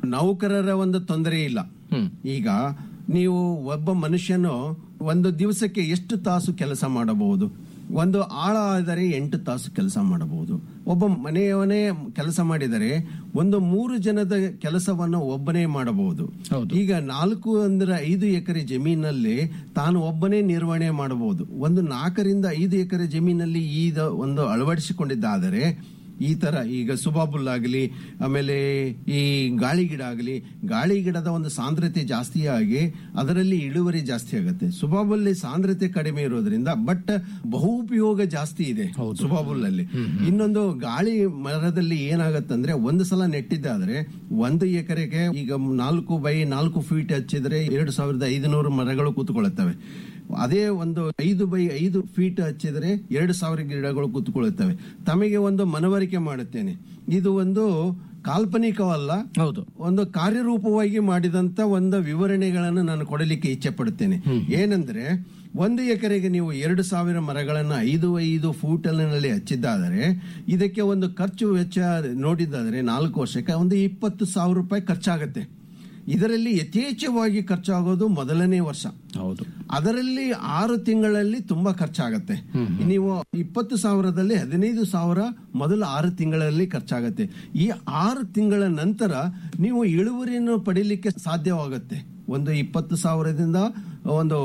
ನೌಕರರ ಒಂದು ತೊಂದರೆ ಇಲ್ಲ ಈಗ ನೀವು ಒಬ್ಬ ಮನುಷ್ಯನು ಒಂದು ದಿವಸಕ್ಕೆ ಎಷ್ಟು ತಾಸು ಕೆಲಸ ಮಾಡಬಹುದು ಒಂದು ಆಳ ಆದರೆ ಎಂಟು ತಾಸು ಕೆಲಸ ಮಾಡಬಹುದು ಒಬ್ಬ ಮನೆಯವನೇ ಕೆಲಸ ಮಾಡಿದರೆ ಒಂದು ಮೂರು ಜನದ ಕೆಲಸವನ್ನು ಒಬ್ಬನೇ ಮಾಡಬಹುದು ಈಗ ನಾಲ್ಕು ಅಂದ್ರೆ ಐದು ಎಕರೆ ಜಮೀನಲ್ಲಿ ತಾನು ಒಬ್ಬನೇ ನಿರ್ವಹಣೆ ಮಾಡಬಹುದು ಒಂದು ನಾಲ್ಕರಿಂದ ಐದು ಎಕರೆ ಜಮೀನಲ್ಲಿ ಈಗ ಒಂದು ಅಳವಡಿಸಿಕೊಂಡಿದ್ದಾದರೆ ಈ ತರ ಈಗ ಸುಬಾಬುಲ್ ಆಗಲಿ ಆಮೇಲೆ ಈ ಗಾಳಿ ಗಿಡ ಆಗಲಿ ಗಾಳಿ ಗಿಡದ ಒಂದು ಸಾಂದ್ರತೆ ಜಾಸ್ತಿ ಆಗಿ ಅದರಲ್ಲಿ ಇಳುವರಿ ಜಾಸ್ತಿ ಆಗುತ್ತೆ ಸುಬಾಬುಲ್ಲಿ ಸಾಂದ್ರತೆ ಕಡಿಮೆ ಇರೋದ್ರಿಂದ ಬಟ್ ಬಹು ಉಪಯೋಗ ಜಾಸ್ತಿ ಇದೆ ಸುಬಾಬುಲ್ ಅಲ್ಲಿ ಇನ್ನೊಂದು ಗಾಳಿ ಮರದಲ್ಲಿ ಏನಾಗತ್ತಂದ್ರೆ ಒಂದು ಸಲ ನೆಟ್ಟಿದ್ದಾದ್ರೆ ಒಂದು ಎಕರೆಗೆ ಈಗ ನಾಲ್ಕು ಬೈ ನಾಲ್ಕು ಫೀಟ್ ಹಚ್ಚಿದ್ರೆ ಎರಡು ಸಾವಿರದ ಐದುನೂರು ಮರಗಳು ಕೂತ್ಕೊಳ್ಳುತ್ತವೆ ಅದೇ ಒಂದು ಐದು ಬೈ ಐದು ಫೀಟ್ ಹಚ್ಚಿದರೆ ಎರಡು ಸಾವಿರ ಗಿಡಗಳು ಕೂತ್ಕೊಳ್ಳುತ್ತವೆ ತಮಗೆ ಒಂದು ಮನವರಿಕೆ ಮಾಡುತ್ತೇನೆ ಇದು ಒಂದು ಕಾಲ್ಪನಿಕವಲ್ಲ ಹೌದು ಒಂದು ಕಾರ್ಯರೂಪವಾಗಿ ಮಾಡಿದಂತ ಒಂದು ವಿವರಣೆಗಳನ್ನು ನಾನು ಕೊಡಲಿಕ್ಕೆ ಇಚ್ಛೆ ಪಡುತ್ತೇನೆ ಏನಂದ್ರೆ ಒಂದು ಎಕರೆಗೆ ನೀವು ಎರಡು ಸಾವಿರ ಮರಗಳನ್ನ ಐದು ಐದು ಫೂಟಲಿನಲ್ಲಿ ಹಚ್ಚಿದ್ದಾದರೆ ಇದಕ್ಕೆ ಒಂದು ಖರ್ಚು ವೆಚ್ಚ ನೋಡಿದ್ದಾದರೆ ನಾಲ್ಕು ವರ್ಷಕ್ಕೆ ಒಂದು ಇಪ್ಪತ್ತು ಸಾವಿರ ರೂಪಾಯಿ ಖರ್ಚಾಗತ್ತೆ ಇದರಲ್ಲಿ ಯಥೇಚ್ಛವಾಗಿ ಖರ್ಚಾಗೋದು ಮೊದಲನೇ ವರ್ಷ ಹೌದು ಅದರಲ್ಲಿ ಆರು ತಿಂಗಳಲ್ಲಿ ತುಂಬಾ ಖರ್ಚಾಗತ್ತೆ ನೀವು ಇಪ್ಪತ್ತು ಸಾವಿರದಲ್ಲಿ ಹದಿನೈದು ಸಾವಿರ ಮೊದಲ ಆರು ತಿಂಗಳಲ್ಲಿ ಖರ್ಚಾಗತ್ತೆ ಈ ಆರು ತಿಂಗಳ ನಂತರ ನೀವು ಇಳುವರಿಯನ್ನು ಪಡಿಲಿಕ್ಕೆ ಸಾಧ್ಯವಾಗುತ್ತೆ ಒಂದು ಇಪ್ಪತ್ತು ಸಾವಿರದಿಂದ ಒಂದು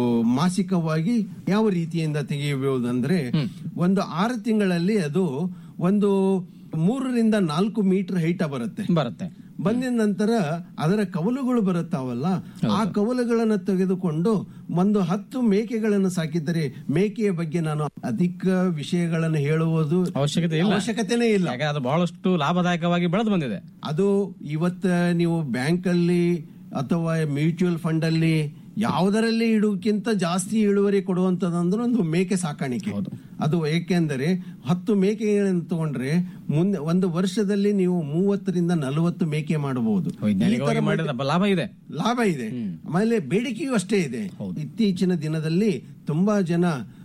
ಮಾಸಿಕವಾಗಿ ಯಾವ ರೀತಿಯಿಂದ ತೆಗೆಯಬಹುದಂದ್ರೆ ಒಂದು ಆರು ತಿಂಗಳಲ್ಲಿ ಅದು ಒಂದು ಮೂರರಿಂದ ನಾಲ್ಕು ಮೀಟರ್ ಹೈಟ ಬರುತ್ತೆ ಬರುತ್ತೆ ಬಂದಿದ ನಂತರ ಅದರ ಕವಲುಗಳು ಬರುತ್ತಾವಲ್ಲ ಆ ಕವಲುಗಳನ್ನು ತೆಗೆದುಕೊಂಡು ಒಂದು ಹತ್ತು ಮೇಕೆಗಳನ್ನು ಸಾಕಿದ್ದರೆ ಮೇಕೆಯ ಬಗ್ಗೆ ನಾನು ಅಧಿಕ ವಿಷಯಗಳನ್ನು ಹೇಳುವುದು ಅವಶ್ಯಕತೆ ಇಲ್ಲ ಅವಶ್ಯಕತೆನೇ ಇಲ್ಲ ಯಾಕೆ ಅದು ಬಹಳಷ್ಟು ಲಾಭದಾಯಕವಾಗಿ ಬೆಳೆದು ಬಂದಿದೆ ಅದು ಇವತ್ತ ನೀವು ಬ್ಯಾಂಕ್ ಅಲ್ಲಿ ಅಥವಾ ಮ್ಯೂಚುವಲ್ ಫಂಡ್ ಅಲ್ಲಿ ಯಾವುದರಲ್ಲಿ ಇಡುವುದಕ್ಕಿಂತ ಜಾಸ್ತಿ ಇಳುವರಿ ಕೊಡುವಂತದಂದ್ರೆ ಒಂದು ಮೇಕೆ ಸಾಕಾಣಿಕೆ ಅದು ಏಕೆಂದರೆ ಹತ್ತು ಮೇಕೆಗಳನ್ನು ತಗೊಂಡ್ರೆ ಮುಂದೆ ಒಂದು ವರ್ಷದಲ್ಲಿ ನೀವು ಮೂವತ್ತರಿಂದ ನಲವತ್ತು ಮೇಕೆ ಮಾಡಬಹುದು ಈ ವೈಜ್ಞಾನಿಕವಾಗಿ ತರ ಮಾಡಿದ ಲಾಭ ಇದೆ ಲಾಭ ಇದೆ ಆಮೇಲೆ ಬೇಡಿಕೆಯೂ ಅಷ್ಟೇ ಇದೆ ಇತ್ತೀಚಿನ ದಿನದಲ್ಲಿ ತುಂಬಾ ಜನ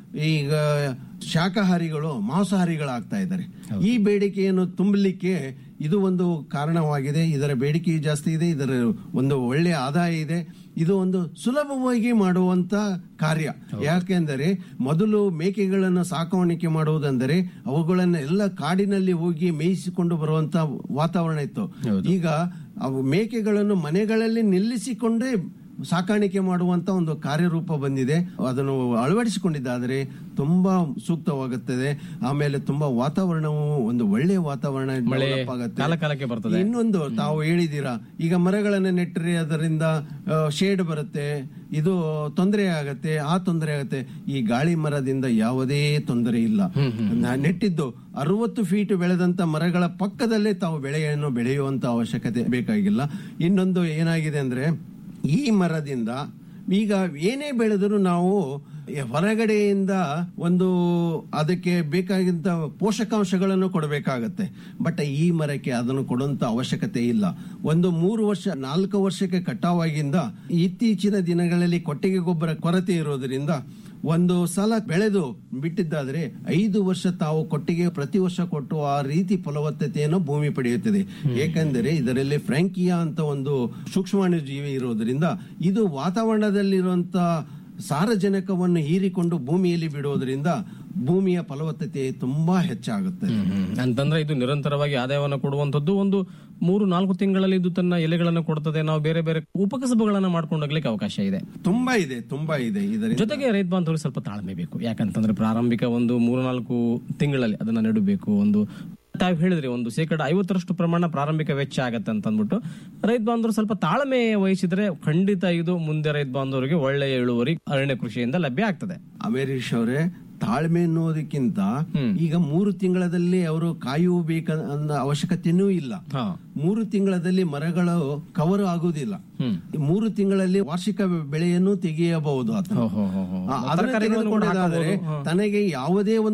ಈಗ ಶಾಕಾಹಾರಿಗಳು ಮಾಂಸಾಹಾರಿಗಳಾಗ್ತಾ ಇದ್ದಾರೆ ಈ ಬೇಡಿಕೆಯನ್ನು ತುಂಬಲಿಕ್ಕೆ ಇದು ಒಂದು ಕಾರಣವಾಗಿದೆ ಇದರ ಬೇಡಿಕೆಯು ಜಾಸ್ತಿ ಇದೆ ಇದರ ಒಂದು ಒಳ್ಳೆಯ ಆದಾಯ ಇದೆ ಇದು ಒಂದು ಸುಲಭವಾಗಿ ಮಾಡುವಂತ ಕಾರ್ಯ ಯಾಕೆಂದರೆ ಮೊದಲು ಮೇಕೆಗಳನ್ನು ಸಾಕಾಣಿಕೆ ಮಾಡುವುದೆಂದರೆ ಅವುಗಳನ್ನ ಎಲ್ಲ ಕಾಡಿನಲ್ಲಿ ಹೋಗಿ ಮೇಯಿಸಿಕೊಂಡು ಬರುವಂತ ವಾತಾವರಣ ಇತ್ತು ಈಗ ಅವು ಮೇಕೆಗಳನ್ನು ಮನೆಗಳಲ್ಲಿ ನಿಲ್ಲಿಸಿಕೊಂಡೇ ಸಾಕಾಣಿಕೆ ಮಾಡುವಂತ ಒಂದು ಕಾರ್ಯರೂಪ ಬಂದಿದೆ ಅದನ್ನು ಅಳವಡಿಸಿಕೊಂಡಿದ್ದಾದರೆ ತುಂಬಾ ಸೂಕ್ತವಾಗುತ್ತದೆ ಆಮೇಲೆ ತುಂಬಾ ವಾತಾವರಣವು ಒಂದು ಒಳ್ಳೆಯ ವಾತಾವರಣ ಮಳೆ develop ಆಗುತ್ತೆ. ಕಾಲ ಕಾಲಕ್ಕೆ ಬರ್ತದೆ ಇನ್ನೊಂದು ತಾವು ಹೇಳಿದೀರಾ ಈಗ ಮರಗಳನ್ನು ನೆಟ್ಟರೆ ಅದರಿಂದ ಶೇಡ್ ಬರುತ್ತೆ ಇದು ತೊಂದರೆ ಆಗತ್ತೆ ಆ ತೊಂದರೆ ಆಗತ್ತೆ ಈ ಗಾಳಿ ಮರದಿಂದ ಯಾವುದೇ ತೊಂದರೆ ಇಲ್ಲ ನಾ ನೆಟ್ಟಿದ್ದು ಅರವತ್ತು ಫೀಟ್ ಬೆಳೆದಂತ ಮರಗಳ ಪಕ್ಕದಲ್ಲೇ ತಾವು ಬೆಳೆಯನ್ನು ಬೆಳೆಯುವಂತ ಅವಶ್ಯಕತೆ ಬೇಕಾಗಿಲ್ಲ ಇನ್ನೊಂದು ಏನಾಗಿದೆ ಅಂದ್ರೆ ಈ ಮರದಿಂದ ಈಗ ಏನೇ ಬೆಳೆದರೂ ನಾವು ಹೊರಗಡೆಯಿಂದ ಒಂದು ಅದಕ್ಕೆ ಬೇಕಾಗಿದ್ದ ಪೋಷಕಾಂಶಗಳನ್ನು ಕೊಡಬೇಕಾಗತ್ತೆ ಬಟ್ ಈ ಮರಕ್ಕೆ ಅದನ್ನು ಕೊಡುವಂತ ಅವಶ್ಯಕತೆ ಇಲ್ಲ ಒಂದು ಮೂರು ವರ್ಷ ನಾಲ್ಕು ವರ್ಷಕ್ಕೆ ಕಟಾವಾಗಿಂದ ಇತ್ತೀಚಿನ ದಿನಗಳಲ್ಲಿ ಕೊಟ್ಟಿಗೆ ಗೊಬ್ಬರ ಕೊರತೆ ಇರೋದ್ರಿಂದ ಒಂದು ಸಲ ಬೆಳೆದು ಬಿಟ್ಟಿದ್ದಾದ್ರೆ ಐದು ವರ್ಷ ತಾವು ಕೊಟ್ಟಿಗೆ ಪ್ರತಿ ವರ್ಷ ಕೊಟ್ಟು ಆ ರೀತಿ ಫಲವತ್ತತೆಯನ್ನು ಭೂಮಿ ಪಡೆಯುತ್ತದೆ ಏಕೆಂದರೆ ಇದರಲ್ಲಿ ಫ್ರಾಂಕಿಯಾ ಅಂತ ಒಂದು ಸೂಕ್ಷ್ಮಾಣು ಜೀವಿ ಇರೋದ್ರಿಂದ ಇದು ವಾತಾವರಣದಲ್ಲಿರುವಂತ ಸಾರಜನಕವನ್ನು ಹೀರಿಕೊಂಡು ಭೂಮಿಯಲ್ಲಿ ಬಿಡುವುದರಿಂದ ಭೂಮಿಯ ಫಲವತ್ತತೆ ತುಂಬಾ ಹೆಚ್ಚಾಗುತ್ತೆ ಅಂತಂದ್ರೆ ಇದು ನಿರಂತರವಾಗಿ ಆದಾಯವನ್ನು ಕೊಡುವಂತದ್ದು ಒಂದು ಮೂರು ನಾಲ್ಕು ತಿಂಗಳಲ್ಲಿ ಇದು ತನ್ನ ಎಲೆಗಳನ್ನು ಕೊಡ್ತದೆ ನಾವು ಬೇರೆ ಬೇರೆ ಉಪಕಸಬುಗಳನ್ನ ಮಾಡ್ಕೊಂಡು ಹೋಗ್ಲಿಕ್ಕೆ ಅವಕಾಶ ಇದೆ ತುಂಬಾ ಇದೆ ತುಂಬಾ ಇದೆ ಇದರಿಂದ ಜೊತೆಗೆ ರೈತ ಬಾಂಧವರು ಸ್ವಲ್ಪ ತಾಳ್ಮೆ ಬೇಕು ಯಾಕಂತಂದ್ರೆ ಪ್ರಾರಂಭಿಕ ಒಂದು ಮೂರು ನಾಲ್ಕು ತಿಂಗಳಲ್ಲಿ ಅದನ್ನ ನೆಡಬೇಕು ಒಂದು ತಾವು ಹೇಳಿದ್ರಿ ಒಂದು ಶೇಕಡ ಐವತ್ತರಷ್ಟು ಪ್ರಮಾಣ ಪ್ರಾರಂಭಿಕ ವೆಚ್ಚ ಆಗತ್ತೆ ಅಂತ ಅಂದ್ಬಿಟ್ಟು ರೈತ ಬಾಂಧವರು ಸ್ವಲ್ಪ ತಾಳ್ಮೆ ವಹಿಸಿದ್ರೆ ಖಂಡಿತ ಇದು ಮುಂದೆ ರೈತ ಬಾಂಧವರಿಗೆ ಒಳ್ಳೆಯ ಇಳುವರಿ ಅರಣ್ಯ ಕೃಷಿಯಿಂದ ಲಭ್ಯ ಆಗ್ತದೆ ಅಮೇರೀಶ್ ಅವರೇ ತಾಳ್ಮೆ ಅನ್ನೋದಕ್ಕಿಂತ ಈಗ ಮೂರು ತಿಂಗಳಲ್ಲಿ ಅವರು ಕಾಯುಬೇಕ ಅನ್ನೋ ಅವಶ್ಯಕತೆನೂ ಇಲ್ಲ ಮೂರು ತಿಂಗಳಲ್ಲಿ ಮರಗಳು ಕವರ್ ಆಗುವುದಿಲ್ಲ ಈ ಮೂರು ತಿಂಗಳಲ್ಲಿ ವಾರ್ಷಿಕ ಬೆಳೆಯನ್ನು ತೆಗೆಯಬಹುದು ಆತ. ಆ, ಅದನ್ನ ತರಕಾರಿಗಳನ್ನು ಕೂಡ ತೆಗೆದುಕೊಳ್ಳೋದಾದ್ರೆ ಹಾಕಬಹುದು. ತನಗೆ ಯಾವುದೇ ಒಂದು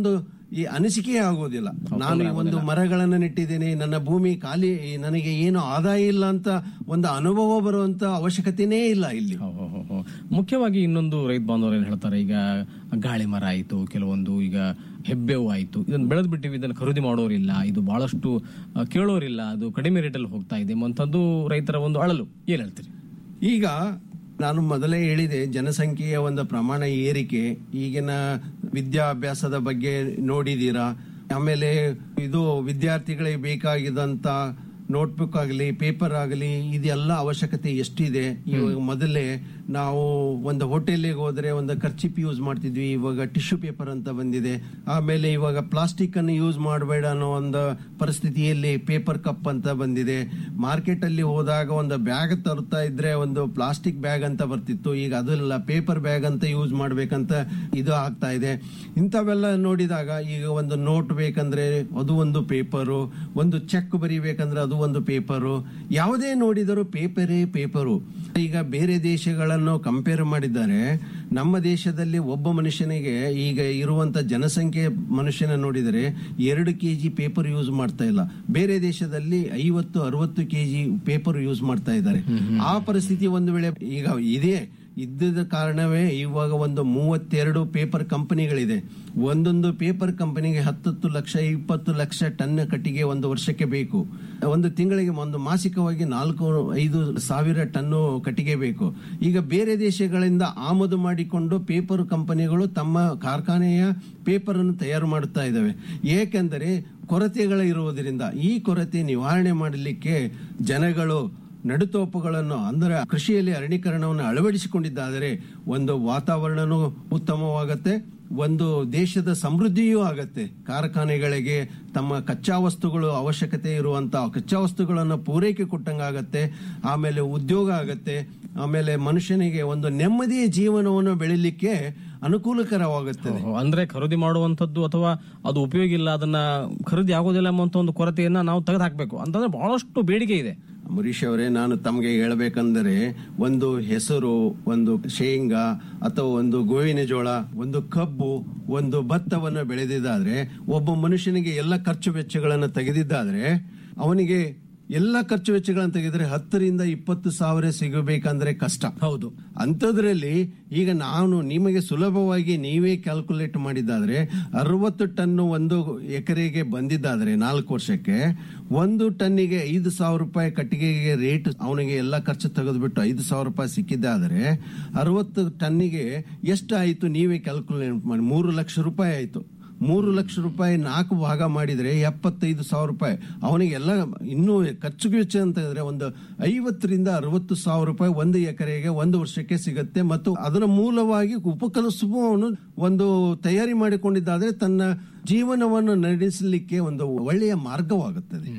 ಈ ಅನಿಸಿಕೆ ಆಗೋದಿಲ್ಲ ನಾನು ಈ ಒಂದು ಮರಗಳನ್ನು ನೆಟ್ಟಿದ್ದೇನೆ ನನ್ನ ಭೂಮಿ ಖಾಲಿ ನನಗೆ ಏನು ಆದಾಯ ಇಲ್ಲ ಅಂತ ಒಂದು ಅನುಭವ ಬರುವಂತ ಅವಶ್ಯಕತೆನೇ ಇಲ್ಲ ಇಲ್ಲಿ ಹೋ, ಹೋ, ಹೋ, ಹೋ. ಮುಖ್ಯವಾಗಿ ಇನ್ನೊಂದು ರೈತ ಬಾಂಧವರು ಏನ್ ಹೇಳ್ತಾರೆ ಈಗ ಗಾಳಿ ಮರ ಆಯ್ತು ಕೆಲವೊಂದು ಈಗ ಹೆಬ್ಬೇವು ಆಯ್ತು ಇದನ್ನ ಬೆಳೆದ್ ಬಿಟ್ಟಿವಿ ಇದನ್ನ ಖರೀದಿ ಮಾಡೋರಿಲ್ಲ ಇದು ಬಹಳಷ್ಟು ಆ, ಕೇಳೋರಿಲ್ಲ ಅದು ಕಡಿಮೆ ರೇಟಲ್ಲಿ ಹೋಗ್ತಾ ಇದೆ ಎಂಬಂತದ್ದು ರೈತರ ಒಂದು ಅಳಲು ಏನ್ ಹೇಳ್ತೀರಿ ಈಗ ನಾನು ಮೊದಲೇ ಹೇಳಿದೆ ಜನಸಂಖ್ಯೆಯ ಒಂದು ಪ್ರಮಾಣ ಏರಿಕೆ ಈಗಿನ ವಿದ್ಯಾಭ್ಯಾಸದ ಬಗ್ಗೆ ನೋಡಿದೀರಾ ಆಮೇಲೆ ಇದು ವಿದ್ಯಾರ್ಥಿಗಳಿಗೆ ಬೇಕಾಗಿದ್ದಂತ ನೋಟ್ಬುಕ್ ಆಗಲಿ ಪೇಪರ್ ಆಗಲಿ ಇದೆಲ್ಲ ಅವಶ್ಯಕತೆ ಎಷ್ಟಿದೆ ಇವಾಗ ಮೊದಲೇ ನಾವು ಒಂದು ಹೋಟೆಲಿಗೆ ಹೋದ್ರೆ ಒಂದು ಖರ್ಚಿಪ್ ಯೂಸ್ ಮಾಡ್ತಿದ್ವಿ ಇವಾಗ ಟಿಶ್ಯೂ ಪೇಪರ್ ಅಂತ ಬಂದಿದೆ ಆಮೇಲೆ ಇವಾಗ ಪ್ಲಾಸ್ಟಿಕ್ ಅನ್ನು ಯೂಸ್ ಮಾಡಬೇಡ ಅನ್ನೋ ಒಂದು ಪರಿಸ್ಥಿತಿಯಲ್ಲಿ ಪೇಪರ್ ಕಪ್ ಅಂತ ಬಂದಿದೆ ಮಾರ್ಕೆಟ್ ಅಲ್ಲಿ ಹೋದಾಗ ಒಂದು ಬ್ಯಾಗ್ ತರ್ತಾ ಇದ್ರೆ ಒಂದು ಪ್ಲಾಸ್ಟಿಕ್ ಬ್ಯಾಗ್ ಅಂತ ಬರ್ತಿತ್ತು ಈಗ ಅದಲ್ಲ ಪೇಪರ್ ಬ್ಯಾಗ್ ಅಂತ ಯೂಸ್ ಮಾಡ್ಬೇಕಂತ ಇದು ಆಗ್ತಾ ಇದೆ ಇಂಥವೆಲ್ಲ ನೋಡಿದಾಗ ಈಗ ಒಂದು ನೋಟ್ ಬೇಕಂದ್ರೆ ಅದು ಒಂದು ಪೇಪರು ಒಂದು ಚೆಕ್ ಬರಿಬೇಕಂದ್ರೆ ಅದು ಒಂದು ಪೇಪರು ಯಾವುದೇ ನೋಡಿದರೂ ಪೇಪರೇ ಪೇಪರು ಈಗ ಬೇರೆ ದೇಶಗಳನ್ನು ಕಂಪೇರ್ ಮಾಡಿದ್ದಾರೆ ನಮ್ಮ ದೇಶದಲ್ಲಿ ಒಬ್ಬ ಮನುಷ್ಯನಿಗೆ ಈಗ ಇರುವಂತ ಜನಸಂಖ್ಯೆ ಮನುಷ್ಯನ ನೋಡಿದರೆ ಎರಡು ಕೆಜಿ ಪೇಪರ್ ಯೂಸ್ ಮಾಡ್ತಾ ಇಲ್ಲ ಬೇರೆ ದೇಶದಲ್ಲಿ ಐವತ್ತು ಅರವತ್ತು ಕೆಜಿ ಪೇಪರ್ ಯೂಸ್ ಮಾಡ್ತಾ ಇದ್ದಾರೆ ಆ ಪರಿಸ್ಥಿತಿ ಒಂದು ವೇಳೆ ಈಗ ಇದೆ ಇದ್ದದ ಕಾರಣವೇ ಇವಾಗ ಒಂದು ಮೂವತ್ತೆರಡು ಪೇಪರ್ ಕಂಪನಿಗಳಿದೆ ಒಂದೊಂದು ಪೇಪರ್ ಕಂಪನಿಗೆ ಹತ್ತತ್ತು ಲಕ್ಷ ಇಪ್ಪತ್ತು ಲಕ್ಷ ಟನ್ ಕಟ್ಟಿಗೆ ಒಂದು ವರ್ಷಕ್ಕೆ ಬೇಕು ಒಂದು ತಿಂಗಳಿಗೆ ಒಂದು ಮಾಸಿಕವಾಗಿ ನಾಲ್ಕು ಐದು ಸಾವಿರ ಟನ್ನು ಕಟ್ಟಿಗೆ ಬೇಕು ಈಗ ಬೇರೆ ದೇಶಗಳಿಂದ ಆಮದು ಮಾಡಿಕೊಂಡು ಪೇಪರ್ ಕಂಪನಿಗಳು ತಮ್ಮ ಕಾರ್ಖಾನೆಯ ಪೇಪರ್ ಅನ್ನು ತಯಾರು ಮಾಡುತ್ತಾ ಇದ್ದಾವೆ ಏಕೆಂದರೆ ಕೊರತೆಗಳು ಇರುವುದರಿಂದ ಈ ಕೊರತೆ ನಿವಾರಣೆ ಮಾಡಲಿಕ್ಕೆ ಜನಗಳು ನಡುತೋಪುಗಳನ್ನು ಅಂದರೆ ಕೃಷಿಯಲ್ಲಿ ಅರಣ್ಯೀಕರಣವನ್ನು ಅಳವಡಿಸಿಕೊಂಡಿದ್ದಾದರೆ ಒಂದು ವಾತಾವರಣನೂ ಉತ್ತಮವಾಗತ್ತೆ ಒಂದು ದೇಶದ ಸಮೃದ್ಧಿಯೂ ಆಗತ್ತೆ ಕಾರ್ಖಾನೆಗಳಿಗೆ ತಮ್ಮ ಕಚ್ಚಾ ವಸ್ತುಗಳು ಅವಶ್ಯಕತೆ ಇರುವಂತಹ ಕಚ್ಚಾ ವಸ್ತುಗಳನ್ನು ಪೂರೈಕೆ ಕೊಟ್ಟಂಗಾಗತ್ತೆ ಆಮೇಲೆ ಉದ್ಯೋಗ ಆಗತ್ತೆ ಆಮೇಲೆ ಮನುಷ್ಯನಿಗೆ ಒಂದು ನೆಮ್ಮದಿಯ ಜೀವನವನ್ನು ಬೆಳಿಲಿಕ್ಕೆ ಅನುಕೂಲಕರವಾಗುತ್ತದೆ ಓಹೋ, ಅಂದ್ರೆ ಖರೀದಿ ಮಾಡುವಂತದ್ದು ಅಥವಾ ಅದು ಉಪಯೋಗ ಇಲ್ಲ ಅದನ್ನ ಖರೀದಿ ಆಗೋದಿಲ್ಲ ಎಂಬಂತ ಒಂದು ಕೊರತೆಯನ್ನ ನಾವು ತೆಗೆದು ಹಾಕ್ಬೇಕು ಅಂತಂದ್ರೆ ಬಹಳಷ್ಟು ಬೇಡಿಕೆ ಇದೆ ಅಂಬರೀಷ್ ಅವರೇ ನಾನು ತಮಗೆ ಹೇಳಬೇಕಂದರೆ ಒಂದು ಹೆಸರು ಒಂದು ಶೇಂಗಾ ಅಥವಾ ಒಂದು ಗೋವಿನ ಜೋಳ ಒಂದು ಕಬ್ಬು ಒಂದು ಭತ್ತವನ್ನು ಬೆಳೆದಿದ್ದಾದ್ರೆ ಒಬ್ಬ ಮನುಷ್ಯನಿಗೆ ಎಲ್ಲ ಖರ್ಚು ವೆಚ್ಚಗಳನ್ನು ತೆಗೆದಿದ್ದಾದ್ರೆ ಅವನಿಗೆ ಎಲ್ಲ ಖರ್ಚು ವೆಚ್ಚಗಳನ್ನು ತೆಗೆದ್ರೆ ಹತ್ತರಿಂದ ಇಪ್ಪತ್ತು ಸಾವಿರ ಸಿಗಬೇಕಂದ್ರೆ ಕಷ್ಟ ಹೌದು ಅಂಥದ್ರಲ್ಲಿ ಈಗ ನಾನು ನಿಮಗೆ ಸುಲಭವಾಗಿ ನೀವೇ ಕ್ಯಾಲ್ಕುಲೇಟ್ ಮಾಡಿದ್ದಾದ್ರೆ ಅರವತ್ತು ಟನ್ ಒಂದು ಎಕರೆಗೆ ಬಂದಿದ್ದಾದ್ರೆ ನಾಲ್ಕು ವರ್ಷಕ್ಕೆ ಒಂದು ಟನ್ನಿಗೆ ಐದು ಸಾವಿರ ರೂಪಾಯಿ ಕಟ್ಟಿಗೆಗೆ ರೇಟ್ ಅವನಿಗೆ ಎಲ್ಲ ಖರ್ಚು ತೆಗೆದುಬಿಟ್ಟು ಐದು ಸಾವಿರ ರೂಪಾಯಿ ಸಿಕ್ಕಿದ್ದಾದ್ರೆ ಅರವತ್ತು ಟನ್ನಿಗೆ ಎಷ್ಟು ಆಯಿತು ನೀವೇ ಕ್ಯಾಲ್ಕುಲೇಟ್ ಮಾಡಿ ಮೂರು ಲಕ್ಷ ರೂಪಾಯಿ ಆಯಿತು ಮೂರು ಲಕ್ಷ ರೂಪಾಯಿ ನಾಲ್ಕು ಭಾಗ ಮಾಡಿದ್ರೆ ಎಪ್ಪತ್ತೈದು ಸಾವಿರ ರೂಪಾಯಿ ಅವನಿಗೆಲ್ಲ ಇನ್ನೂ ಖರ್ಚು ವೆಚ್ಚ ಅಂತ ಹೇಳಿದ್ರೆ ಒಂದು ಐವತ್ತರಿಂದ ಅರವತ್ತು ಸಾವಿರ ರೂಪಾಯಿ ಒಂದು ಎಕರೆಗೆ ಒಂದು ವರ್ಷಕ್ಕೆ ಸಿಗುತ್ತೆ ಮತ್ತು ಅದರ ಮೂಲವಾಗಿ ಉಪಕಸಬುವನ್ನು ಒಂದು ತಯಾರಿ ಮಾಡಿಕೊಂಡಿದ್ದಾದ್ರೆ ತನ್ನ ಜೀವನವನ್ನು ನಡೆಸಲಿಕ್ಕೆ ಒಂದು ಒಳ್ಳೆಯ ಮಾರ್ಗವಾಗುತ್ತದೆ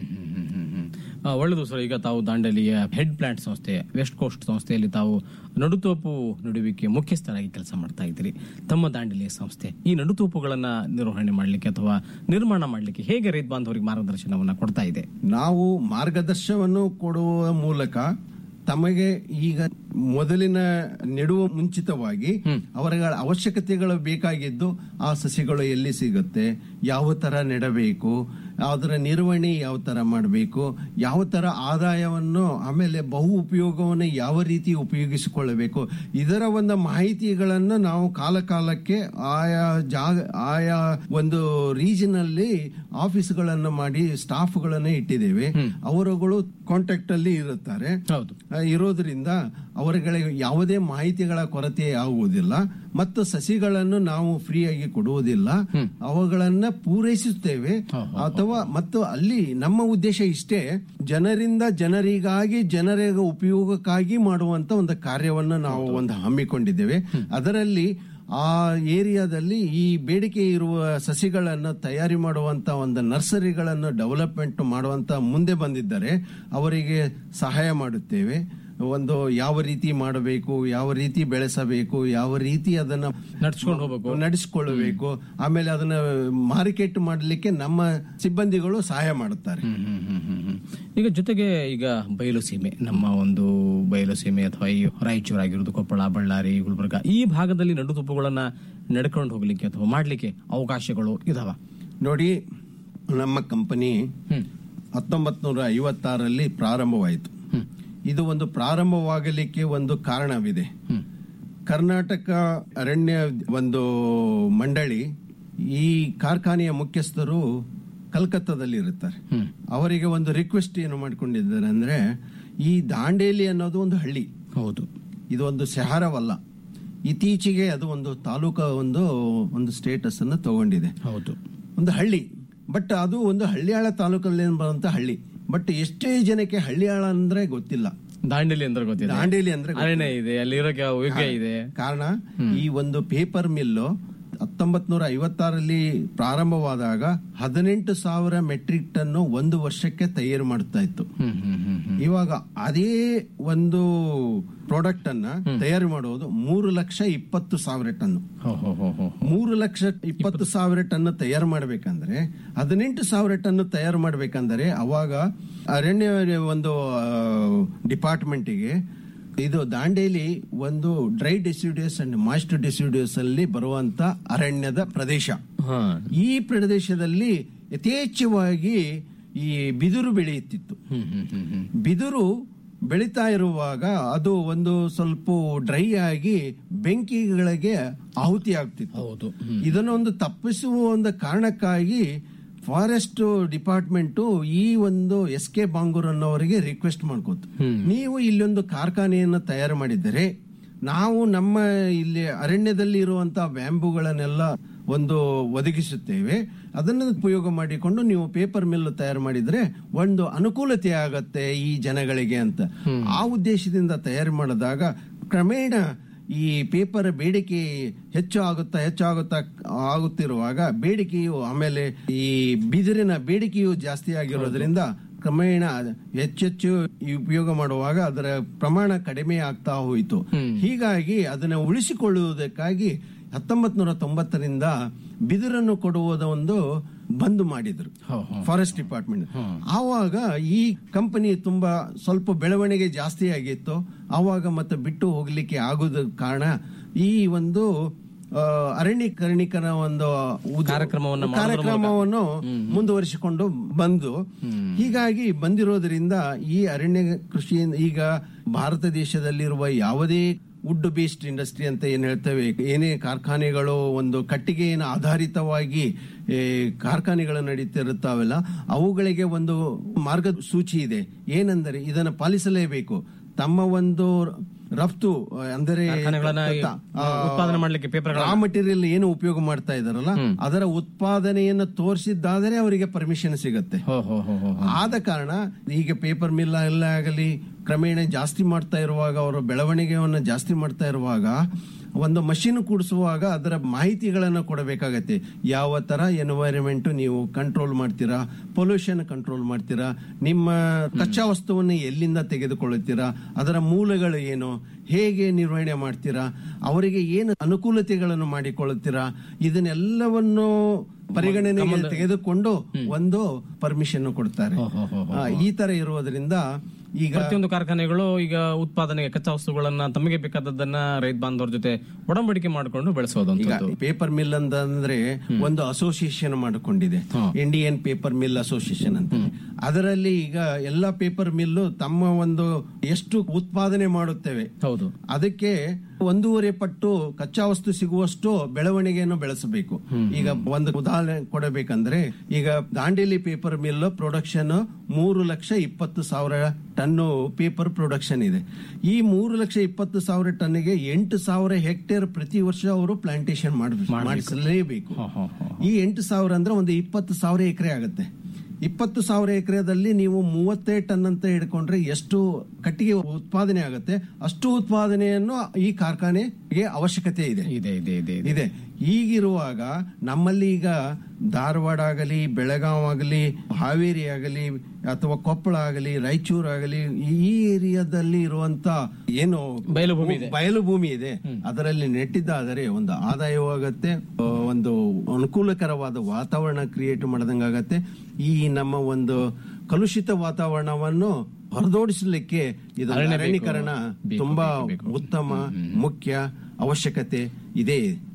ಆ, ಒಳ್ಳೆಯದು ಸರ್ ಈಗ ತಾವು ದಾಂಡಲಿಯ ಹೆಡ್ ಪ್ಲಾಂಟ್ ಸಂಸ್ಥೆ ವೆಸ್ಟ್ ಕೋಸ್ಟ್ ಸಂಸ್ಥೆಯಲ್ಲಿ ತಾವು ನಡುತೋಪು ನಡುವಿಕೆ ಮುಖ್ಯಸ್ಥರಾಗಿ ಕೆಲಸ ಮಾಡ್ತಾ ಇದ್ದೀರಿ ತಮ್ಮ ದಾಂಡಲಿಯ ಸಂಸ್ಥೆ ಈ ನಡುತೋಪುಗಳನ್ನ ನಿರ್ವಹಣೆ ಮಾಡಲಿಕ್ಕೆ ಅಥವಾ ನಿರ್ಮಾಣ ಮಾಡಲಿಕ್ಕೆ ಹೇಗೆ ರೈತ ಬಾಂಧವರಿಗೆ ಮಾರ್ಗದರ್ಶನವನ್ನ ಕೊಡ್ತಾ ಇದೆ ನಾವು ಮಾರ್ಗದರ್ಶನವನ್ನು ಕೊಡುವ ಮೂಲಕ ತಮಗೆ ಈಗ ಮೊದಲಿನ ನೆಡುವ ಮುಂಚಿತವಾಗಿ ಅವರ ಅವಶ್ಯಕತೆಗಳು ಬೇಕಾಗಿದ್ದು ಆ ಸಸಿಗಳು ಎಲ್ಲಿ ಸಿಗುತ್ತೆ ಯಾವ ತರ ನೆಡಬೇಕು ಅದರ ನಿರ್ವಹಣೆ ಯಾವ ತರ ಮಾಡಬೇಕು ಯಾವ ತರ ಆದಾಯವನ್ನು ಆಮೇಲೆ ಬಹು ಉಪಯೋಗವನ್ನು ಯಾವ ರೀತಿ ಉಪಯೋಗಿಸಿಕೊಳ್ಳಬೇಕು ಇದರ ಒಂದು ಮಾಹಿತಿಗಳನ್ನು ನಾವು ಕಾಲ ಕಾಲಕ್ಕೆ ಆಯಾ ಜಾಗ ಆಯಾ ಒಂದು ರೀಜನ್ ಅಲ್ಲಿ ಆಫೀಸ್ಗಳನ್ನು ಮಾಡಿ ಸ್ಟಾಫ್ಗಳನ್ನು ಇಟ್ಟಿದ್ದೇವೆ ಅವರುಗಳು ಕಾಂಟ್ಯಾಕ್ಟ್ ಅಲ್ಲಿ ಇರುತ್ತಾರೆ ಹೌದು ಆ, ಇರೋದ್ರಿಂದ ಅವರುಗಳಿಗೆ ಯಾವುದೇ ಮಾಹಿತಿಗಳ ಕೊರತೆ ಆಗುವುದಿಲ್ಲ ಮತ್ತು ಸಸಿಗಳನ್ನು ನಾವು ಫ್ರೀಯಾಗಿ ಕೊಡುವುದಿಲ್ಲ ಅವುಗಳನ್ನ ಪೂರೈಸುತ್ತೇವೆ ಅಥವಾ ಮತ್ತು ಅಲ್ಲಿ ನಮ್ಮ ಉದ್ದೇಶ ಇಷ್ಟೇ ಜನರಿಂದ ಜನರಿಗಾಗಿ ಜನರಿಗೆ ಉಪಯೋಗಕ್ಕಾಗಿ ಮಾಡುವಂತ ಒಂದು ಕಾರ್ಯವನ್ನು ನಾವು ಒಂದು ಹಮ್ಮಿಕೊಂಡಿದ್ದೇವೆ ಅದರಲ್ಲಿ ಆ ಏರಿಯಾದಲ್ಲಿ ಈ ಬೇಡಿಕೆ ಇರುವ ಸಸಿಗಳನ್ನು ತಯಾರಿ ಮಾಡುವಂತ ಒಂದು ನರ್ಸರಿಗಳನ್ನು ಡೆವಲಪ್ಮೆಂಟ್ ಮಾಡುವಂತ ಮುಂದೆ ಬಂದಿದ್ದರೆ ಅವರಿಗೆ ಸಹಾಯ ಮಾಡುತ್ತೇವೆ ಒಂದು ಯಾವ ರೀತಿ ಮಾಡಬೇಕು ಯಾವ ರೀತಿ ಬೆಳೆಸಬೇಕು ಯಾವ ರೀತಿ ಅದನ್ನ ನಡ್ಸ್ಕೊಂಡು ಹೋಗ್ಬೇಕು ನಡೆಸಿಕೊಳ್ಳಬೇಕು ಆಮೇಲೆ ಅದನ್ನ ಮಾರ್ಕೆಟ್ ಮಾಡಲಿಕ್ಕೆ ನಮ್ಮ ಸಿಬ್ಬಂದಿಗಳು ಸಹಾಯ ಮಾಡುತ್ತಾರೆ ಹ್ಮ್, ಹ್ಮ್, ಹ್ಮ್, ಹ್ಮ್, ಹ್ಮ್. ಈಗ ಜೊತೆಗೆ ಈಗ ಬಯಲು ಸೀಮೆ ನಮ್ಮ ಒಂದು ಬಯಲು ಸೀಮೆ ಅಥವಾ ಈ ರಾಯಚೂರು ಆಗಿರೋದು ಕೊಪ್ಪಳ ಬಳ್ಳಾರಿ ಗುಲ್ಬರ್ಗ ಈ ಭಾಗದಲ್ಲಿ ನಡುತುಪ್ಪುಗಳನ್ನ ನಡ್ಕೊಂಡು ಹೋಗ್ಲಿಕ್ಕೆ ಅಥವಾ ಮಾಡ್ಲಿಕ್ಕೆ ಅವಕಾಶಗಳು ಇದಾವ ನೋಡಿ ನಮ್ಮ ಕಂಪನಿ ಹತ್ತೊಂಬತ್ ನೂರ ಐವತ್ತಾರಲ್ಲಿ ಪ್ರಾರಂಭವಾಯಿತು ಇದು ಒಂದು ಪ್ರಾರಂಭವಾಗಲಿಕ್ಕೆ ಒಂದು ಕಾರಣವಿದೆ ಕರ್ನಾಟಕ ಅರಣ್ಯ ಒಂದು ಮಂಡಳಿ ಈ ಕಾರ್ಖಾನೆಯ ಮುಖ್ಯಸ್ಥರು ಕಲ್ಕತ್ತಾದಲ್ಲಿ ಇರುತ್ತಾರೆ ಅವರಿಗೆ ಒಂದು ರಿಕ್ವೆಸ್ಟ್ ಏನು ಮಾಡ್ಕೊಂಡಿದ್ದಾರೆ ಅಂದ್ರೆ ಈ ದಾಂಡೇಲಿ ಅನ್ನೋದು ಒಂದು ಹಳ್ಳಿ ಹೌದು ಇದು ಒಂದು ಶಹರವಲ್ಲ ಇತ್ತೀಚೆಗೆ ಅದು ಒಂದು ತಾಲೂಕ ಒಂದು ಒಂದು ಸ್ಟೇಟಸ್ ಅನ್ನು ತಗೊಂಡಿದೆ ಹೌದು ಒಂದು ಹಳ್ಳಿ ಬಟ್ ಅದು ಒಂದು ಹಳ್ಳಿಯಾಳ ತಾಲೂಕಲ್ಲಿ ಬರುವಂತ ಹಳ್ಳಿ ಬಟ್ ಎಷ್ಟೇ ಜನಕ್ಕೆ ಹಳ್ಳಿಯಾಳ ಅಂದ್ರೆ ಗೊತ್ತಿಲ್ಲ ದಾಂಡೇಲಿ ಅಂದ್ರೆ ಗೊತ್ತಿದೆ ದಾಂಡೇಲಿ ಅಂದ್ರೆ ಅರಣ್ಯ ಇದೆ ಅಲ್ಲಿರೋಕೆ ಯೋಗ್ಯ ಇದೆ ಕಾರಣ ಈ ಒಂದು ಪೇಪರ್ ಮಿಲ್ಲು ಹತ್ತೊಂಬತ್ ನೂರ ಐವತ್ತಾರಲ್ಲಿ ಪ್ರಾರಂಭವಾದಾಗ ಹದಿನೆಂಟು ಸಾವಿರ ಮೆಟ್ರಿಕ್ ಟನ್ ಒಂದು ವರ್ಷಕ್ಕೆ ತಯಾರು ಮಾಡ್ತಾ ಇತ್ತು ಹ್ಮ್ ಹ್ಮ್ ಹ್ಮ್ ಹ್ಮ್ ಇವಾಗ ಅದೇ ಒಂದು ಪ್ರಾಡಕ್ಟ್ ಅನ್ನ ತಯಾರು ಮಾಡುವುದು ಮೂರು ಲಕ್ಷ ಇಪ್ಪತ್ತು ಸಾವಿರ ಟನ್ ಹೋ ಹೋ ಹೋ ಹೋ ಮೂರು ಲಕ್ಷ ಇಪ್ಪತ್ತು ಸಾವಿರ ಟನ್ ತಯಾರು ಮಾಡಬೇಕಂದ್ರೆ ಹದಿನೆಂಟು ಸಾವಿರ ಟನ್ ತಯಾರು ಮಾಡಬೇಕಂದ್ರೆ ಅವಾಗ ಅರಣ್ಯ ಒಂದು ಡಿಪಾರ್ಟ್ಮೆಂಟ್ಗೆ ಇದು ದಾಂಡೇಲಿ ಒಂದು dry deciduous and moist deciduous ಅಲ್ಲಿ ಬರುವಂತ ಅರಣ್ಯದ ಪ್ರದೇಶ ಹಾ ಈ ಪ್ರದೇಶದಲ್ಲಿ ಯಥೇಚ್ಛವಾಗಿ ಈ ಬಿದಿರು ಬೆಳೆಯುತ್ತಿತ್ತು ಹ್ಮ್ ಹ್ಮ್ ಹ್ಮ್ ಹ್ಮ್ ಬಿದಿರು ಬೆಳೀತಾ ಇರುವಾಗ ಅದು ಒಂದು ಸ್ವಲ್ಪ ಡ್ರೈ ಆಗಿ ಬೆಂಕಿಗಳಿಗೆ ಆಹುತಿ ಆಗ್ತಿತ್ತು ಹೌದು ಇದನ್ನು ಒಂದು ತಪ್ಪಿಸುವ ಒಂದು ಕಾರಣಕ್ಕಾಗಿ ಫಾರೆಸ್ಟ್ ಡಿಪಾರ್ಟ್ಮೆಂಟ್ ಈ ಒಂದು ಎಸ್ ಕೆ ಬಾಂಗೂರ್ ಅನ್ನೋವರಿಗೆ ರಿಕ್ವೆಸ್ಟ್ ಮಾಡ್ಕೋತು ನೀವು ಇಲ್ಲೊಂದು ಕಾರ್ಖಾನೆಯನ್ನು ತಯಾರು ಮಾಡಿದ್ದರೆ ನಾವು ನಮ್ಮ ಇಲ್ಲಿ ಅರಣ್ಯದಲ್ಲಿ ಇರುವಂತಹ ಬ್ಯಾಂಬುಗಳನ್ನೆಲ್ಲ ಒಂದು ಒದಗಿಸುತ್ತೇವೆ ಅದನ್ನು ಉಪಯೋಗ ಮಾಡಿಕೊಂಡು ನೀವು ಪೇಪರ್ ಮಿಲ್ ತಯಾರು ಮಾಡಿದ್ರೆ ಒಂದು ಅನುಕೂಲತೆ ಆಗತ್ತೆ ಈ ಜನಗಳಿಗೆ ಅಂತ ಆ ಉದ್ದೇಶದಿಂದ ತಯಾರು ಮಾಡಿದಾಗ ಕ್ರಮೇಣ ಈ ಪೇಪರ್ ಬೇಡಿಕೆ ಹೆಚ್ಚು ಆಗುತ್ತಾ ಹೆಚ್ಚು ಆಗುತ್ತಾ ಆಗುತ್ತಿರುವಾಗ ಬೇಡಿಕೆಯು ಆಮೇಲೆ ಈ ಬಿದಿರಿನ ಬೇಡಿಕೆಯು ಜಾಸ್ತಿ ಆಗಿರೋದ್ರಿಂದ ಕ್ರಮೇಣ ಹೆಚ್ಚೆಚ್ಚು ಈ ಉಪಯೋಗ ಮಾಡುವಾಗ ಅದರ ಪ್ರಮಾಣ ಕಡಿಮೆ ಆಗ್ತಾ ಹೋಯಿತು ಹೀಗಾಗಿ ಅದನ್ನು ಉಳಿಸಿಕೊಳ್ಳುವುದಕ್ಕಾಗಿ ಹತ್ತೊಂಬತ್ ನೂರ ತೊಂಬತ್ತರಿಂದ ಬಿದಿರನ್ನು ಕೊಡುವುದ ಒಂದು ಬಂದ್ ಮಾಡಿದ್ರು ಫಾರೆಸ್ಟ್ ಡಿಪಾರ್ಟ್ಮೆಂಟ್ ಆವಾಗ ಈ ಕಂಪನಿ ತುಂಬಾ ಸ್ವಲ್ಪ ಬೆಳವಣಿಗೆ ಜಾಸ್ತಿ ಆಗಿತ್ತು ಆವಾಗ ಮತ್ತೆ ಬಿಟ್ಟು ಹೋಗ್ಲಿಕ್ಕೆ ಆಗುದ ಕಾರಣ ಈ ಒಂದು ಆ, ಅರಣ್ಯೀಕರಣಿಕರ ಒಂದು ಉದ- ಕಾರ್ಯಕ್ರಮವನ್ನ ಮಾಡೋದ್ರ ಕಾರ್ಯಕ್ರಮವನ್ನು ಮುಂದುವರಿಸಿಕೊಂಡು ಬಂದು ಹೀಗಾಗಿ ಬಂದಿರೋದ್ರಿಂದ ಈ ಅರಣ್ಯ ಕೃಷಿ ಈಗ ಭಾರತ ದೇಶದಲ್ಲಿರುವ ಯಾವುದೇ ವುಡ್ ಬೇಸ್ಡ್ ಇಂಡಸ್ಟ್ರಿ ಅಂತ ಏನ್ ಹೇಳ್ತೇವೆ ಏನೇ ಕಾರ್ಖಾನೆಗಳು ಒಂದು ಕಟ್ಟಿಗೆಯನ್ನು ಆಧಾರಿತವಾಗಿ ಏ, ಕಾರ್ಖಾನೆಗಳು ನಡೀತಿರುತ್ತಾವಲ್ಲ ಅವುಗಳಿಗೆ ಒಂದು ಮಾರ್ಗಸೂಚಿ ಇದೆ ಏನೆಂದರೆ ಇದನ್ನು ಪಾಲಿಸಲೇಬೇಕು ತಮ್ಮ ಒಂದು ರಫ್ತು ಅಂದರೆ ಕಾರ್ಖಾನೆಗಳನ್ನ ಈ, ಆ, ಉತ್ಪಾದನೆ ಮಾಡ್ಲಿಕ್ಕೆ paper ಗಳನ್ನ- ರಾ ಮಟೀರಿಯಲ್ ಏನು ಉಪಯೋಗ ಮಾಡ್ತಾ ಇದಾರಲ್ಲ ಅದರ ಉತ್ಪಾದನೆಯನ್ನು ತೋರಿಸಿದ್ದಾದರೆ ಅವರಿಗೆ ಪರ್ಮಿಷನ್ ಸಿಗುತ್ತೆ ಹೋ ಹೋ ಹೋ ಹೋ ಆದ ಕಾರಣ ಈಗ ಪೇಪರ್ ಮಿಲ್ ಎಲ್ಲ ಆಗಲಿ ಕ್ರಮೇಣ ಜಾಸ್ತಿ ಮಾಡ್ತಾ ಇರುವಾಗ ಅವರ ಬೆಳವಣಿಗೆಯನ್ನು ಜಾಸ್ತಿ ಮಾಡ್ತಾ ಇರುವಾಗ ಒಂದು ಮಷೀನ್ ಕೂಡಿಸುವಾಗ ಅದರ ಮಾಹಿತಿಗಳನ್ನು ಕೊಡಬೇಕಾಗತ್ತೆ ಯಾವ ತರ ಎನ್ವೈರನ್ಮೆಂಟ್ ನೀವು ಕಂಟ್ರೋಲ್ ಮಾಡ್ತೀರಾ ಪೊಲ್ಯೂಷನ್ ಕಂಟ್ರೋಲ್ ಮಾಡ್ತೀರಾ ನಿಮ್ಮ ಕಚ್ಚಾ ವಸ್ತುವನ್ನು ಎಲ್ಲಿಂದ ತೆಗೆದುಕೊಳ್ಳುತ್ತೀರಾ ಅದರ ಮೂಲಗಳು ಏನು ಹೇಗೆ ನಿರ್ವಹಣೆ ಮಾಡ್ತೀರಾ ಅವರಿಗೆ ಏನು ಅನುಕೂಲತೆಗಳನ್ನು ಮಾಡಿಕೊಳ್ಳುತ್ತೀರಾ ಇದನ್ನೆಲ್ಲವನ್ನು ಪರಿಗಣನೆಗೆ ತೆಗೆದುಕೊಂಡು ಒಂದು ಪರ್ಮಿಷನ್ ಕೊಡ್ತಾರೆ ಆ, ಈ ತರ ಇರುವುದರಿಂದ ಈಗ ಪ್ರತಿಯೊಂದು ಕಾರ್ಖಾನೆಗಳು ಈಗ ಉತ್ಪಾದನೆಗೆ ಕಚ್ಚಾ ವಸ್ತುಗಳನ್ನ ತಮಗೆ ಬೇಕಾದದ್ದನ್ನ ರೈತ ಬಾಂಧವರ ಜೊತೆ ಒಡಂಬಡಿಕೆ ಮಾಡಿಕೊಂಡು ಈಗ ಬೆಳೆಸೋದಂತದ್ದು ಪೇಪರ್ ಮಿಲ್ ಅಂತಂದ್ರೆ ಒಂದು ಅಸೋಸಿಯೇಷನ್ ಮಾಡಿಕೊಂಡಿದೆ ಇಂಡಿಯನ್ ಪೇಪರ್ ಮಿಲ್ ಅಸೋಸಿಯೇಷನ್ ಅಂತ ಅದರಲ್ಲಿ ಈಗ ಎಲ್ಲಾ ಪೇಪರ್ ಮಿಲ್ಲು ತಮ್ಮ ಒಂದು ಎಷ್ಟು ಉತ್ಪಾದನೆ ಮಾಡುತ್ತೇವೆ ಹೌದು ಅದಕ್ಕೆ ಒಂದೂವರೆ ಪಟ್ಟು ಕಚ್ಚಾ ವಸ್ತು ಸಿಗುವಷ್ಟು ಬೆಳವಣಿಗೆಯನ್ನು ಬೆಳೆಸಬೇಕು ಈಗ ಒಂದು ಉದಾಹರಣೆ ಕೊಡಬೇಕಂದ್ರೆ ಈಗ ದಾಂಡೇಲಿ ಪೇಪರ್ ಮಿಲ್ ಪ್ರೊಡಕ್ಷನ್ ಮೂರು ಲಕ್ಷ ಇಪ್ಪತ್ತು ಸಾವಿರ ಟನ್ನು ಪೇಪರ್ ಪ್ರೊಡಕ್ಷನ್ ಇದೆ ಈ ಮೂರು ಲಕ್ಷ ಇಪ್ಪತ್ತು ಸಾವಿರ ಟನ್ನಿಗೆ ಎಂಟು ಸಾವಿರ ಹೆಕ್ಟೇರ್ ಪ್ರತಿ ವರ್ಷ ಅವರು ಪ್ಲಾಂಟೇಶನ್ ಮಾಡಿಸಲೇಬೇಕು ಈ ಎಂಟು ಸಾವಿರ ಅಂದ್ರೆ ಒಂದು ಇಪ್ಪತ್ತು ಸಾವಿರ ಎಕರೆ ಆಗುತ್ತೆ ಇಪ್ಪತ್ತು ಸಾವಿರ ಎಕರೆದಲ್ಲಿ ನೀವು ಮೂವತ್ತೇ ಟನ್ ಅಂತ ಹಿಡ್ಕೊಂಡ್ರೆ ಎಷ್ಟು ಕಟ್ಟಿಗೆ ಉತ್ಪಾದನೆ ಆಗುತ್ತೆ ಅಷ್ಟು ಉತ್ಪಾದನೆಯನ್ನು ಈ ಕಾರ್ಖಾನೆಗೆ ಅವಶ್ಯಕತೆ ಇದೆ ಇದೆ ಇದೆ ಇದೆ ಇದೆ. ಇದೆ ಈಗಿರುವಾಗ ನಮ್ಮಲ್ಲಿ ಈಗ ಧಾರವಾಡ ಆಗಲಿ ಬೆಳಗಾವ್ ಆಗಲಿ ಹಾವೇರಿ ಆಗಲಿ ಅಥವಾ ಕೊಪ್ಪಳ ಆಗಲಿ ರಾಯಚೂರು ಆಗಲಿ ಈ ಏರಿಯಾದಲ್ಲಿ ಇರುವಂತ ಏನು ಬಯಲು ಭೂಮಿ ಇದೆ. ಬಯಲು ಭೂಮಿ ಇದೆ ಅದರಲ್ಲಿ ನೆಟ್ಟಿದ್ದಾದರೆ ಒಂದು ಆದಾಯವಾಗತ್ತೆ ಆ, ಒಂದು ಅನುಕೂಲಕರವಾದ ವಾತಾವರಣ ಕ್ರಿಯೇಟ್ ಮಾಡದಂಗಾಗತ್ತೆ ಈ ನಮ್ಮ ಒಂದು ಕಲುಷಿತ ವಾತಾವರಣವನ್ನು ಹೊರದೋಡಿಸಲಿಕ್ಕೆ ಇದು ಅರಣ್ಯ ಬೇಕು. ಅರಣ್ಯೀಕರಣ ಬೇಕು, ತುಂಬಾ ಬೇಕು, ಬೇಕು. ಉತ್ತಮ ಮುಖ್ಯ ಅವಶ್ಯಕತೆ ಇದೆ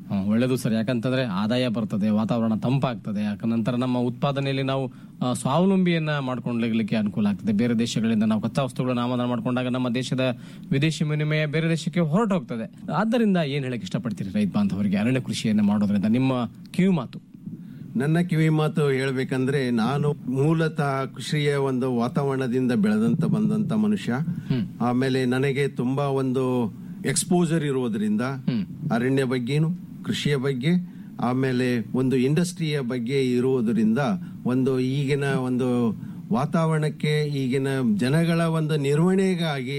ಹ್ಮ್, ಒಳ್ಳೇದು ಸರ್ ಯಾಕಂತಂದ್ರೆ ಆದಾಯ ಬರ್ತದೆ ವಾತಾವರಣ ತಂಪಾಗ್ತದೆ ಯಾಕ ನಂತರ ನಮ್ಮ ಉತ್ಪಾದನೆಯಲ್ಲಿ ನಾವು ಆ, ಸ್ವಾವಲಂಬಿಯನ್ನ ಮಾಡ್ಕೊಳ್ಳಲಿಕ್ಕೆ ಅನುಕೂಲ ಆಗ್ತದೆ ಬೇರೆ ದೇಶಗಳಿಂದ ನಾವು ಕಚ್ಚಾ ವಸ್ತುಗಳನ್ನು ಆಮದಾನ ಮಾಡ್ಕೊಂಡಾಗ ನಮ್ಮ ದೇಶದ ವಿದೇಶಿ ವಿನಿಮಯ ಬೇರೆ ದೇಶಕ್ಕೆ ಹೊರಟು ಹೋಗ್ತದೆ ಆದ್ದರಿಂದ ಏನ್ ಹೇಳಕ್ ಇಷ್ಟಪಡ್ತೀರಿ ರೈತ ಬಾಂಧವರಿಗೆ ಅರಣ್ಯ ಕೃಷಿಯನ್ನ ಮಾಡೋದ್ರಿಂದ ನಿಮ್ಮ ಕಿವಿ ಮಾತು ನನ್ನ ಕಿವಿ ಮಾತು ಹೇಳ್ಬೇಕಂದ್ರೆ ನಾನು ಮೂಲತಃ ಕೃಷಿಯ ಒಂದು ವಾತಾವರಣದಿಂದ ಬೆಳೆದಂತ ಬಂದಂತ ಮನುಷ್ಯ ಆಮೇಲೆ ನನಗೆ ತುಂಬಾ ಒಂದು ಎಕ್ಸ್ಪೋಜರ್ ಇರುವುದರಿಂದ ಅರಣ್ಯ ಬಗ್ಗೆನು ಕೃಷಿಯ ಬಗ್ಗೆ ಆಮೇಲೆ ಒಂದು ಇಂಡಸ್ಟ್ರಿಯ ಬಗ್ಗೆ ಇರುವುದರಿಂದ ಒಂದು ಈಗಿನ ಒಂದು ವಾತಾವರಣಕ್ಕೆ ಈಗಿನ ಜನಗಳ ಒಂದು ನಿರ್ವಹಣೆಗಾಗಿ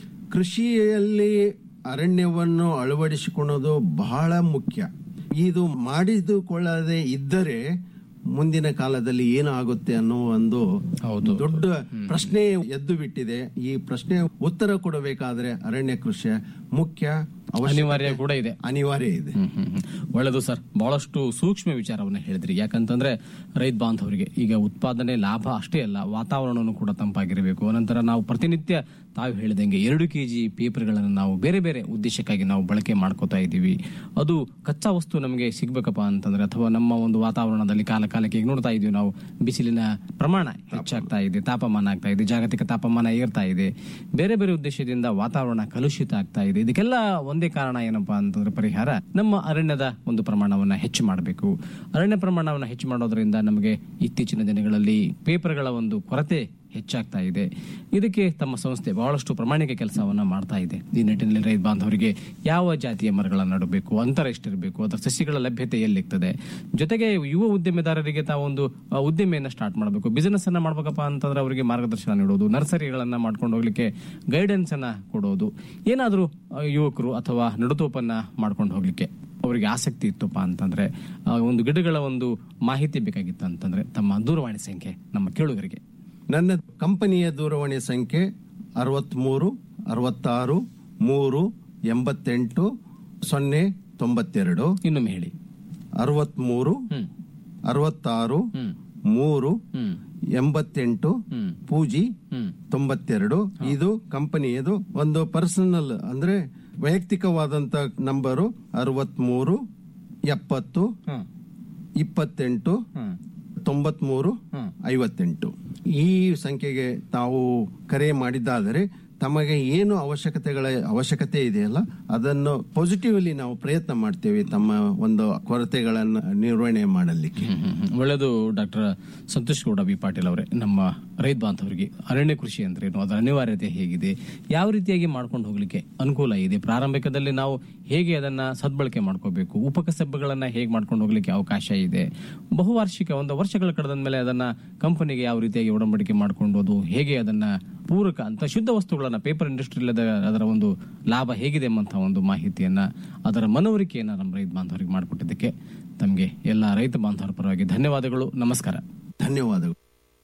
ಕೃಷಿಯಲ್ಲಿ ಅರಣ್ಯವನ್ನು ಅಳವಡಿಸಿಕೊಳ್ಳೋದು ಬಹಳ ಮುಖ್ಯ ಇದು ಮಾಡಿದುಕೊಳ್ಳದೆ ಇದ್ದರೆ ಮುಂದಿನ ಕಾಲದಲ್ಲಿ ಏನು ಆಗುತ್ತೆ ಅನ್ನೋ ಒಂದು ದೊಡ್ಡ ಪ್ರಶ್ನೆ ಎದ್ದು ಬಿಟ್ಟಿದೆ ಈ ಪ್ರಶ್ನೆ ಉತ್ತರ ಕೊಡಬೇಕಾದ್ರೆ ಅರಣ್ಯ ಕೃಷಿ ಮುಖ್ಯ ಅವಶ್ಯಕತೆ- ಅನಿವಾರ್ಯ ಕೂಡ ಇದೆ ಅನಿವಾರ್ಯ ಇದೆ ಹ್ಮ್, ಹ್ಮ್, ಹ್ಮ್. ಒಳ್ಳೆದು ಸರ್ ಬಹಳಷ್ಟು ಸೂಕ್ಷ್ಮ ವಿಚಾರವನ್ನ ಹೇಳಿದ್ರಿ ಯಾಕಂತಂದ್ರೆ ರೈತ ಬಾಂಧವರಿಗೆ ಈಗ ಉತ್ಪಾದನೆ ಲಾಭ ಅಷ್ಟೇ ಅಲ್ಲ ವಾತಾವರಣನೂ ಕೂಡ ತಂಪಾಗಿರಬೇಕು ನಂತರ ನಾವು ಪ್ರತಿನಿತ್ಯ ತಾವು ಹೇಳಿದಂಗೆ ಎರಡು ಕೆಜಿ ಪೇಪರ್ಗಳನ್ನು ನಾವು ಬೇರೆ ಬೇರೆ ಉದ್ದೇಶಕ್ಕಾಗಿ ನಾವು ಬಳಕೆ ಮಾಡ್ಕೋತಾ ಇದ್ದೀವಿ ಅದು ಕಚ್ಚಾ ವಸ್ತು ನಮಗೆ ಸಿಗ್ಬೇಕಪ್ಪ ಅಂತಂದ್ರೆ ಅಥವಾ ನಮ್ಮ ಒಂದು ವಾತಾವರಣದಲ್ಲಿ ಕಾಲ ಕಾಲಕ್ಕೆ ಈಗ ನೋಡ್ತಾ ಇದೀವಿ ನಾವು ಬಿಸಿಲಿನ ಪ್ರಮಾಣ ಹೆಚ್ಚಾಗ್ತಾ ಇದೆ ತಾಪಮಾನ ಆಗ್ತಾ ಇದೆ ಜಾಗತಿಕ ತಾಪಮಾನ ಏರ್ತಾ ಇದೆ ಬೇರೆ ಬೇರೆ ಉದ್ದೇಶದಿಂದ ವಾತಾವರಣ ಕಲುಷಿತ ಆಗ್ತಾ ಇದೆ ಇದಕ್ಕೆಲ್ಲ ಒಂದೇ ಕಾರಣ ಏನಪ್ಪಾ ಅಂತಂದ್ರೆ ಪರಿಹಾರ ನಮ್ಮ ಅರಣ್ಯದ ಒಂದು ಪ್ರಮಾಣವನ್ನ ಹೆಚ್ಚು ಮಾಡಬೇಕು ಅರಣ್ಯ ಪ್ರಮಾಣವನ್ನ ಹೆಚ್ಚು ಮಾಡೋದ್ರಿಂದ ನಮಗೆ ಇತ್ತೀಚಿನ ದಿನಗಳಲ್ಲಿ ಪೇಪರ್ಗಳ ಒಂದು ಕೊರತೆ ಹೆಚ್ಚಾಗ್ತಾ ಇದೆ ಇದಕ್ಕೆ ತಮ್ಮ ಸಂಸ್ಥೆ ಬಹಳಷ್ಟು ಪ್ರಾಮಾಣಿಕ ಕೆಲಸವನ್ನ ಮಾಡ್ತಾ ಇದೆ ಈ ನಿಟ್ಟಿನಲ್ಲಿ ರೈತ ಬಾಂಧವರಿಗೆ ಯಾವ ಜಾತಿಯ ಮರಗಳನ್ನು ನೆಡಬೇಕು ಅಂತರ ಎಷ್ಟಿರಬೇಕು ಅದರ ಸಸಿಗಳ ಲಭ್ಯತೆ ಎಲ್ಲಿರ್ತದೆ ಜೊತೆಗೆ ಯುವ ಉದ್ಯಮೆದಾರರಿಗೆ ತಾವೊಂದು ಆ, ಉದ್ದಿಮೆಯನ್ನ ಸ್ಟಾರ್ಟ್ ಮಾಡಬೇಕು ಬಿಸಿನೆಸ್ ಅನ್ನ ಮಾಡ್ಬೇಕಪ್ಪ ಅಂತಂದ್ರೆ ಅವರಿಗೆ ಮಾರ್ಗದರ್ಶನ ನೀಡೋದು ನರ್ಸರಿಗಳನ್ನ ಮಾಡ್ಕೊಂಡು ಹೋಗ್ಲಿಕ್ಕೆ ಗೈಡೆನ್ಸ್ ಅನ್ನ ಕೊಡೋದು ಏನಾದರೂ ಯುವಕರು ಅಥವಾ ನಡುತೋಪನ್ನ ಮಾಡ್ಕೊಂಡು ಹೋಗ್ಲಿಕ್ಕೆ ಅವರಿಗೆ ಆಸಕ್ತಿ ಇತ್ತಪ್ಪ ಅಂತಂದ್ರೆ ಆ, ಒಂದು ಗಿಡಗಳ ಒಂದು ಮಾಹಿತಿ ಬೇಕಾಗಿತ್ತು ಅಂತಂದ್ರೆ ತಮ್ಮ ದೂರವಾಣಿ ಸಂಖ್ಯೆ ನಮ್ಮ ಕೇಳುಗರಿಗೆ ನನ್ನ ಕಂಪನಿಯ ದೂರವಾಣಿ ಸಂಖ್ಯೆ ಅರವತ್ಮೂರು ಅರವತ್ತಾರು ಮೂರು ಎಂಬತ್ತೆಂಟು ಸೊನ್ನೆ ತೊಂಬತ್ತೆರಡು ಇನ್ನೊಮ್ಮೆ ಹೇಳಿ ಅರವತ್ಮೂರು ಹ್ಮ್ ಅರವತ್ತಾರು ಹ್ಮ್ ಮೂರು ಹ್ಮ್ ಎಂಬತ್ತೆಂಟು ಹ್ಮ್ ಪೂಜಿ ಹ್ಮ್ ತೊಂಬತ್ತೆರಡು ಇದು ಕಂಪನಿಯದು ಒಂದು ಪರ್ಸನಲ್ ಅಂದ್ರೆ ವೈಯಕ್ತಿಕವಾದಂತ ನಂಬರು ಅರವತ್ಮೂರು ಎಪ್ಪತ್ತು ಹ್ಮ್ ಇಪ್ಪತ್ತೆಂಟು ಹ್ಮ್ ತೊಂಬತ್ಮೂರು ಹ್ಮ್. ಐವತ್ತೆಂಟು ಈ ಸಂಖ್ಯೆಗೆ ತಾವು ಕರೆ ಮಾಡಿದ್ದಾದರೆ ತಮಗೆ ಏನು ಅವಶ್ಯಕತೆಗಳ ಅವಶ್ಯಕತೆ ಇದೆಯಲ್ಲ ಅದನ್ನು ಪಾಸಿಟಿವ್ಲಿ ನಾವು ಪ್ರಯತ್ನ ಮಾಡ್ತೇವೆ ತಮ್ಮ ಒಂದು ಕೊರತೆಗಳನ್ನು ನಿರ್ವಹಣೆ ಮಾಡಲಿಕ್ಕೆ ಹ್ಮ್, ಹ್ಮ್. ಒಳ್ಳೆಯದು ಡಾಕ್ಟರ್ ಸಂತೋಷ್ ಗೌಡ ಬಿ ಪಾಟೀಲ್ ಅವರೇ ನಮ್ಮ ರೈತ ಬಾಂಧವರಿಗೆ ಅರಣ್ಯ ಕೃಷಿ ಅಂದ್ರೇನು ಅದರ ಅನಿವಾರ್ಯತೆ ಹೇಗಿದೆ ಯಾವ ರೀತಿಯಾಗಿ ಮಾಡ್ಕೊಂಡು ಹೋಗ್ಲಿಕ್ಕೆ ಅನುಕೂಲ ಇದೆ ಪ್ರಾರಂಭಿಕದಲ್ಲಿ ನಾವು ಹೇಗೆ ಅದನ್ನ ಸದ್ಬಳಕೆ ಮಾಡ್ಕೋಬೇಕು ಉಪಕಸಬುಗಳನ್ನ ಹೇಗೆ ಮಾಡ್ಕೊಂಡು ಹೋಗ್ಲಿಕ್ಕೆ ಅವಕಾಶ ಇದೆ ಬಹುವಾರ್ಷಿಕ ಒಂದು ವರ್ಷಗಳ ಕಳೆದ ಮೇಲೆ ಅದನ್ನ ಕಂಪನಿಗೆ ಯಾವ ರೀತಿಯಾಗಿ ಒಡಂಬಡಿಕೆ ಮಾಡ್ಕೊಂಡು ಅದು ಹೇಗೆ ಅದನ್ನ ಪೂರಕ ಅಂತ ಶುದ್ಧ ವಸ್ತುಗಳನ್ನ ಪೇಪರ್ ಇಂಡಸ್ಟ್ರಿ ಅದರ ಒಂದು ಲಾಭ ಹೇಗಿದೆ ಎಂಬಂತಹ ಒಂದು ಮಾಹಿತಿಯನ್ನ ಅದರ ಮನವರಿಕೆಯನ್ನ ನಮ್ಮ ರೈತ ಬಾಂಧವರಿಗೆ ಮಾಡಿಕೊಟ್ಟಿದ್ದಕ್ಕೆ ತಮಗೆ ಎಲ್ಲ ರೈತ ಬಾಂಧವರ ಪರವಾಗಿ ಧನ್ಯವಾದಗಳು ನಮಸ್ಕಾರ ಧನ್ಯವಾದಗಳು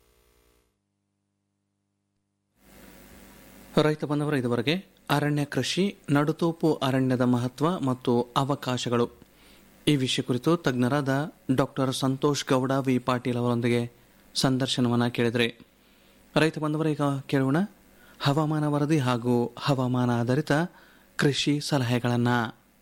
ರೈತ ಬಂದವರ ಇದುವರೆಗೆ ಅರಣ್ಯ ಕೃಷಿ ನಡುತೋಪು ಅರಣ್ಯದ ಮಹತ್ವ ಮತ್ತು ಅವಕಾಶಗಳು ಈ ವಿಷಯ ಕುರಿತು ತಜ್ಞರಾದ ಡಾಕ್ಟರ್ ಸಂತೋಷ್ ಗೌಡ ವಿ ಪಾಟೀಲ್ ಅವರೊಂದಿಗೆ ಸಂದರ್ಶನವನ್ನು ಕೇಳಿದರೆ ರೈತ ಬಂದವರ ಈಗ ಕೇಳೋಣ ಹವಾಮಾನ ವರದಿ ಹಾಗೂ ಹವಾಮಾನ ಆಧಾರಿತ ಕೃಷಿ ಸಲಹೆಗಳನ್ನು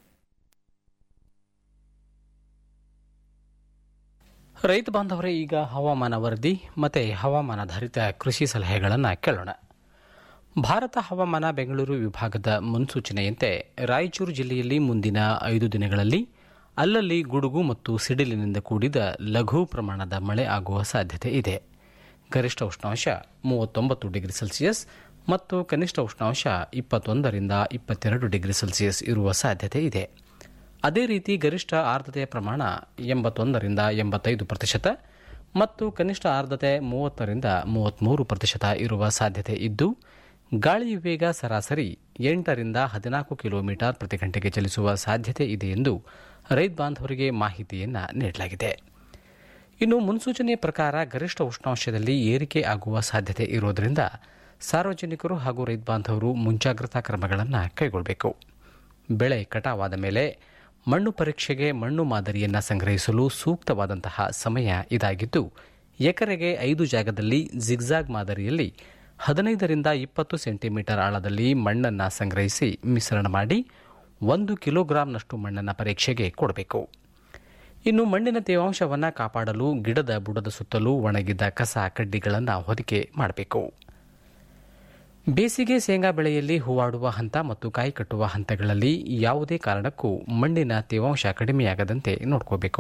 ರೈತ ಬಾಂಧವರೇ ಈಗ ಹವಾಮಾನ ವರದಿ ಮತ್ತು ಹವಾಮಾನಾಧಾರಿತ ಕೃಷಿ ಸಲಹೆಗಳನ್ನು ಕೇಳೋಣ ಭಾರತ ಹವಾಮಾನ ಬೆಂಗಳೂರು ವಿಭಾಗದ ಮುನ್ಸೂಚನೆಯಂತೆ ರಾಯಚೂರು ಜಿಲ್ಲೆಯಲ್ಲಿ ಮುಂದಿನ ಐದು ದಿನಗಳಲ್ಲಿ ಅಲ್ಲಲ್ಲಿ ಗುಡುಗು ಮತ್ತು ಸಿಡಿಲಿನಿಂದ ಕೂಡಿದ ಲಘು ಪ್ರಮಾಣದ ಮಳೆ ಆಗುವ ಸಾಧ್ಯತೆ ಇದೆ ಗರಿಷ್ಠ ಉಷ್ಣಾಂಶ ಮೂವತ್ತೊಂಬತ್ತು ಡಿಗ್ರಿ ಸೆಲ್ಸಿಯಸ್ ಮತ್ತು ಕನಿಷ್ಠ ಉಷ್ಣಾಂಶ ಇಪ್ಪತ್ತೊಂದರಿಂದ ಇಪ್ಪತ್ತೆರಡು ಡಿಗ್ರಿ ಸೆಲ್ಸಿಯಸ್ ಇರುವ ಸಾಧ್ಯತೆ ಇದೆ ಅದೇ ರೀತಿ ಗರಿಷ್ಠ ಆರ್ದ್ರತೆಯ ಪ್ರಮಾಣ ಎಂಬತ್ತೊಂದರಿಂದ ಎಂಬತ್ತೈದು ಪ್ರತಿಶತ ಮತ್ತು ಕನಿಷ್ಠ ಆರ್ದ್ರತೆ ಮೂವತ್ತರಿಂದ ಮೂವತ್ತ್ಮೂರು ಪ್ರತಿಶತ ಇರುವ ಸಾಧ್ಯತೆ ಇದ್ದು ಗಾಳಿಯ ವೇಗ ಸರಾಸರಿ ಎಂಟರಿಂದ ಹದಿನಾಲ್ಕು ಕಿಲೋಮೀಟರ್ ಪ್ರತಿ ಗಂಟೆಗೆ ಚಲಿಸುವ ಸಾಧ್ಯತೆ ಇದೆ ಎಂದು ರೈತ ಬಾಂಧವರಿಗೆ ಮಾಹಿತಿಯನ್ನು ನೀಡಲಾಗಿದೆ ಇನ್ನು ಮುನ್ಸೂಚನೆಯ ಪ್ರಕಾರ ಗರಿಷ್ಠ ಉಷ್ಣಾಂಶದಲ್ಲಿ ಏರಿಕೆ ಆಗುವ ಸಾಧ್ಯತೆ ಇರುವುದರಿಂದ ಸಾರ್ವಜನಿಕರು ಹಾಗೂ ರೈತ ಬಾಂಧವರು ಮುಂಜಾಗ್ರತಾ ಕ್ರಮಗಳನ್ನು ಕೈಗೊಳ್ಳಬೇಕು ಬೆಳೆ ಕಟಾವಾದ ಮೇಲೆ ಮಣ್ಣು ಪರೀಕ್ಷೆಗೆ ಮಣ್ಣು ಮಾದರಿಯನ್ನು ಸಂಗ್ರಹಿಸಲು ಸೂಕ್ತವಾದಂತಹ ಸಮಯ ಇದಾಗಿದ್ದು ಎಕರೆಗೆ ಐದು ಜಾಗದಲ್ಲಿ ಜಿಗ್ಜಾಗ್ ಮಾದರಿಯಲ್ಲಿ ಹದಿನೈದರಿಂದ ಇಪ್ಪತ್ತು ಸೆಂಟಿಮೀಟರ್ ಆಳದಲ್ಲಿ ಮಣ್ಣನ್ನು ಸಂಗ್ರಹಿಸಿ ಮಿಶ್ರಣ ಮಾಡಿ ಒಂದು ಕಿಲೋಗ್ರಾಂನಷ್ಟು ಮಣ್ಣನ್ನು ಪರೀಕ್ಷೆಗೆ ಕೊಡಬೇಕು ಇನ್ನು ಮಣ್ಣಿನ ತೇವಾಂಶವನ್ನು ಕಾಪಾಡಲು ಗಿಡದ ಬುಡದ ಸುತ್ತಲೂ ಒಣಗಿದ ಕಸ ಕಡ್ಡಿಗಳನ್ನು ಹೊದಿಕೆ ಮಾಡಬೇಕು ಬೇಸಿಗೆ ಶೇಂಗಾ ಬೆಳೆಯಲ್ಲಿ ಹೂವಾಡುವ ಹಂತ ಮತ್ತು ಕಾಯಿ ಕಟ್ಟುವ ಹಂತಗಳಲ್ಲಿ ಯಾವುದೇ ಕಾರಣಕ್ಕೂ ಮಣ್ಣಿನ ತೇವಾಂಶ ಕಡಿಮೆಯಾಗದಂತೆ ನೋಡ್ಕೋಬೇಕು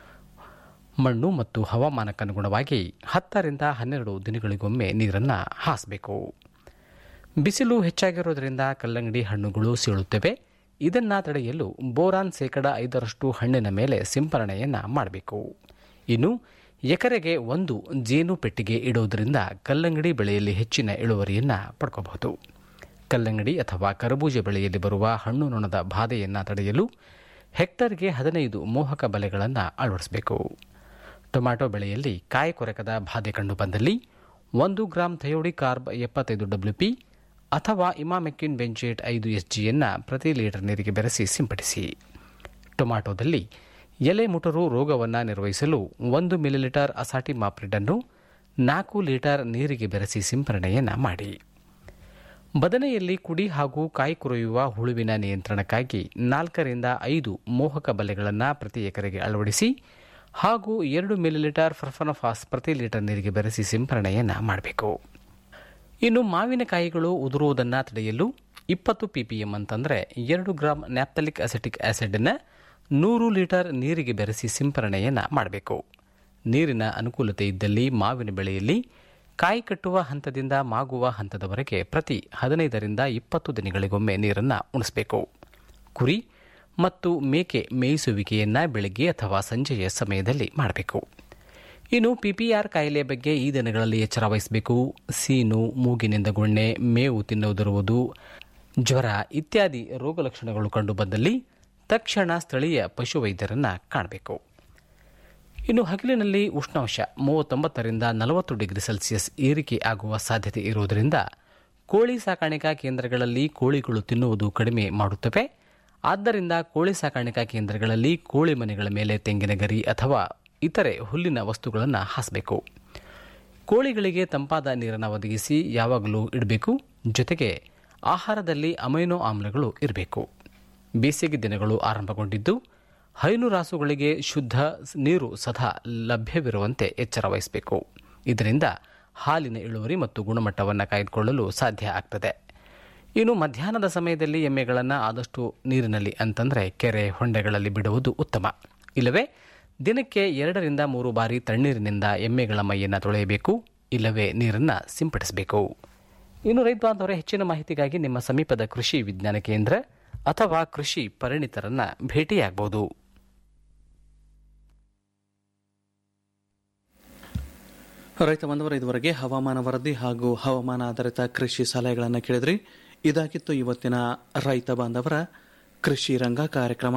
ಮಣ್ಣು ಮತ್ತು ಹವಾಮಾನಕ್ಕನುಗುಣವಾಗಿ ಹತ್ತರಿಂದ ಹನ್ನೆರಡು ದಿನಗಳಿಗೊಮ್ಮೆ ನೀರನ್ನು ಹಾಸಬೇಕು ಬಿಸಿಲು ಹೆಚ್ಚಾಗಿರೋದ್ರಿಂದ ಕಲ್ಲಂಗಡಿ ಹಣ್ಣುಗಳು ಸೀಳುತ್ತವೆ ಇದನ್ನು ತಡೆಯಲು ಬೋರಾನ್ ಶೇಕಡ ಐದರಷ್ಟು ಹಣ್ಣಿನ ಮೇಲೆ ಸಿಂಪರಣೆಯನ್ನು ಮಾಡಬೇಕು ಇನ್ನು ಎಕರೆಗೆ ಒಂದು ಜೇನು ಪೆಟ್ಟಿಗೆ ಇಡುವುದರಿಂದ ಕಲ್ಲಂಗಡಿ ಬೆಳೆಯಲ್ಲಿ ಹೆಚ್ಚಿನ ಇಳುವರಿಯನ್ನು ಪಡ್ಕೋಬಹುದು ಕಲ್ಲಂಗಡಿ ಅಥವಾ ಕರಬೂಜ ಬೆಳೆಯಲ್ಲಿ ಬರುವ ಹಣ್ಣು ನೊಣದ ಬಾಧೆಯನ್ನು ತಡೆಯಲು ಹೆಕ್ಟರ್ಗೆ ಹದಿನೈದು ಮೋಹಕ ಬಲೆಗಳನ್ನು ಅಳವಡಿಸಬೇಕು ಟೊಮ್ಯಾಟೊ ಬೆಳೆಯಲ್ಲಿ ಕಾಯಿ ಕೊರಕದ ಬಾಧೆ ಕಂಡು ಬಂದಲ್ಲಿ ಒಂದು ಗ್ರಾಂ ಥಯೋಡಿ ಕಾರ್ಬ್ ಎಪ್ಪತ್ತೈದು ಡಬ್ಲ್ಯೂಪಿ ಅಥವಾ ಇಮಾಮೆಕ್ಕಿನ್ ಬೆಂಚೇಟ್ ಐದು ಎಸ್ ಜಿಯನ್ನು ಪ್ರತಿ ಲೀಟರ್ ನೀರಿಗೆ ಬೆರೆಸಿ ಸಿಂಪಡಿಸಿ ಟೊಮ್ಯಾಟೊದಲ್ಲಿ ಎಲೆ ಮುಟರು ರೋಗವನ್ನು ನಿರ್ವಹಿಸಲು ಒಂದು ಮಿಲಿಲೀಟರ್ ಅಸಾಟಿ ಮಾಪ್ರಿಡನ್ನು ನಾಲ್ಕು ಲೀಟರ್ ನೀರಿಗೆ ಬೆರೆಸಿ ಸಿಂಪರಣೆಯನ್ನು ಮಾಡಿ ಬದನೆಯಲ್ಲಿ ಕುಡಿ ಹಾಗೂ ಕಾಯಿ ಕೊರೆಯುವ ಹುಳುವಿನ ನಿಯಂತ್ರಣಕ್ಕಾಗಿ ನಾಲ್ಕರಿಂದ ಐದು ಮೋಹಕ ಬಲೆಗಳನ್ನು ಪ್ರತಿ ಎಕರೆಗೆ ಅಳವಡಿಸಿ ಹಾಗೂ ಎರಡು ಮಿಲಿಲೀಟರ್ ಫರ್ಫನಫಾಸ್ ಪ್ರತಿ ಲೀಟರ್ ನೀರಿಗೆ ಬೆರೆಸಿ ಸಿಂಪರಣೆಯನ್ನು ಮಾಡಬೇಕು ಇನ್ನು ಮಾವಿನಕಾಯಿಗಳು ಉದುರುವುದನ್ನು ತಡೆಯಲು ಇಪ್ಪತ್ತು ಪಿಪಿಎಂ ಅಂತಂದರೆ ಎರಡು ಗ್ರಾಂ ನ್ಯಾಪ್ತಲಿಕ್ ಅಸೆಟಿಕ್ ಆಸಿಡನ್ನು ನೂರು ಲೀಟರ್ ನೀರಿಗೆ ಬೆರೆಸಿ ಸಿಂಪರಣೆಯನ್ನು ಮಾಡಬೇಕು ನೀರಿನ ಅನುಕೂಲತೆ ಇದ್ದಲ್ಲಿ ಮಾವಿನ ಬೆಳೆಯಲ್ಲಿ ಕಾಯಿ ಕಟ್ಟುವ ಹಂತದಿಂದ ಮಾಗುವ ಹಂತದವರೆಗೆ ಪ್ರತಿ ಹದಿನೈದರಿಂದ ಇಪ್ಪತ್ತು ದಿನಗಳಿಗೊಮ್ಮೆ ನೀರನ್ನು ಉಣಿಸಬೇಕು ಕುರಿ ಮತ್ತು ಮೇಕೆ ಮೇಯಿಸುವಿಕೆಯನ್ನು ಬೆಳಗ್ಗೆ ಅಥವಾ ಸಂಜೆಯ ಸಮಯದಲ್ಲಿ ಮಾಡಬೇಕು ಇನ್ನು ಪಿಪಿಆರ್ ಕಾಯಿಲೆ ಬಗ್ಗೆ ಈ ದಿನಗಳಲ್ಲಿ ಎಚ್ಚರ ವಹಿಸಬೇಕು ಸೀನು ಮೂಗಿನಿಂದ ಗುಣ್ಣೆ ಮೇವು ತಿನ್ನುವುದಿರುವುದು ಜ್ವರ ಇತ್ಯಾದಿ ರೋಗ ಲಕ್ಷಣಗಳು ಕಂಡುಬಂದಲ್ಲಿ ತಕ್ಷಣ ಸ್ಥಳೀಯ ಪಶುವೈದ್ಯರನ್ನು ಕಾಣಬೇಕು ಇನ್ನು ಹಗಲಿನಲ್ಲಿ ಉಷ್ಣಾಂಶ ಮೂವತ್ತೊಂಬತ್ತರಿಂದ ನಲವತ್ತು ಡಿಗ್ರಿ ಸೆಲ್ಸಿಯಸ್ ಏರಿಕೆ ಆಗುವ ಸಾಧ್ಯತೆ ಇರುವುದರಿಂದ ಕೋಳಿ ಸಾಕಾಣಿಕಾ ಕೇಂದ್ರಗಳಲ್ಲಿ ಕೋಳಿಗಳು ತಿನ್ನುವುದು ಕಡಿಮೆ ಮಾಡುತ್ತವೆ ಆದ್ದರಿಂದ ಕೋಳಿ ಸಾಕಾಣಿಕಾ ಕೇಂದ್ರಗಳಲ್ಲಿ ಕೋಳಿ ಮನೆಗಳ ಮೇಲೆ ತೆಂಗಿನ ಗರಿ ಅಥವಾ ಇತರೆ ಹುಲ್ಲಿನ ವಸ್ತುಗಳನ್ನು ಹಾಸಬೇಕು ಕೋಳಿಗಳಿಗೆ ತಂಪಾದ ನೀರನ್ನು ಒದಗಿಸಿ ಯಾವಾಗಲೂ ಇಡಬೇಕು ಜೊತೆಗೆ ಆಹಾರದಲ್ಲಿ ಅಮೈನೋ ಆಮ್ಲಗಳು ಇರಬೇಕು ಬೇಸಿಗೆ ದಿನಗಳು ಆರಂಭಗೊಂಡಿದ್ದು ಹೈನುರಾಸುಗಳಿಗೆ ಶುದ್ಧ ನೀರು ಸದಾ ಲಭ್ಯವಿರುವಂತೆ ಎಚ್ಚರ ವಹಿಸಬೇಕು ಇದರಿಂದ ಹಾಲಿನ ಇಳುವರಿ ಮತ್ತು ಗುಣಮಟ್ಟವನ್ನು ಕಾಯ್ದುಕೊಳ್ಳಲು ಸಾಧ್ಯ ಆಗ್ತದೆ ಇನ್ನು ಮಧ್ಯಾಹ್ನದ ಸಮಯದಲ್ಲಿ ಎಮ್ಮೆಗಳನ್ನು ಆದಷ್ಟು ನೀರಿನಲ್ಲಿ ಅಂತಂದರೆ ಕೆರೆ ಹೊಂಡೆಗಳಲ್ಲಿ ಬಿಡುವುದು ಉತ್ತಮ ಇಲ್ಲವೇ ದಿನಕ್ಕೆ ಎರಡರಿಂದ ಮೂರು ಬಾರಿ ತಣ್ಣೀರಿನಿಂದ ಎಮ್ಮೆಗಳ ಮೈಯನ್ನು ತೊಳೆಯಬೇಕು ಇಲ್ಲವೇ ನೀರನ್ನು ಸಿಂಪಡಿಸಬೇಕು ಇನ್ನು ರೈತ ಬಾಂಧವರೇ ಹೆಚ್ಚಿನ ಮಾಹಿತಿಗಾಗಿ ನಿಮ್ಮ ಸಮೀಪದ ಕೃಷಿ ವಿಜ್ಞಾನ ಕೇಂದ್ರ ಅಥವಾ ಕೃಷಿ ಪರಿಣಿತರನ್ನ ಭೇಟಿಯಾಗಬಹುದು ರೈತ ಬಾಂಧವರ ಇದುವರೆಗೆ ಹವಾಮಾನ ವರದಿ ಹಾಗೂ ಹವಾಮಾನ ಆಧಾರಿತ ಕೃಷಿ ಸಲಹೆಗಳನ್ನು ಕೇಳಿದ್ರಿ ಇದಾಗಿತ್ತು ಇವತ್ತಿನ ರೈತ ಬಾಂಧವರ ಕೃಷಿ ರಂಗ ಕಾರ್ಯಕ್ರಮ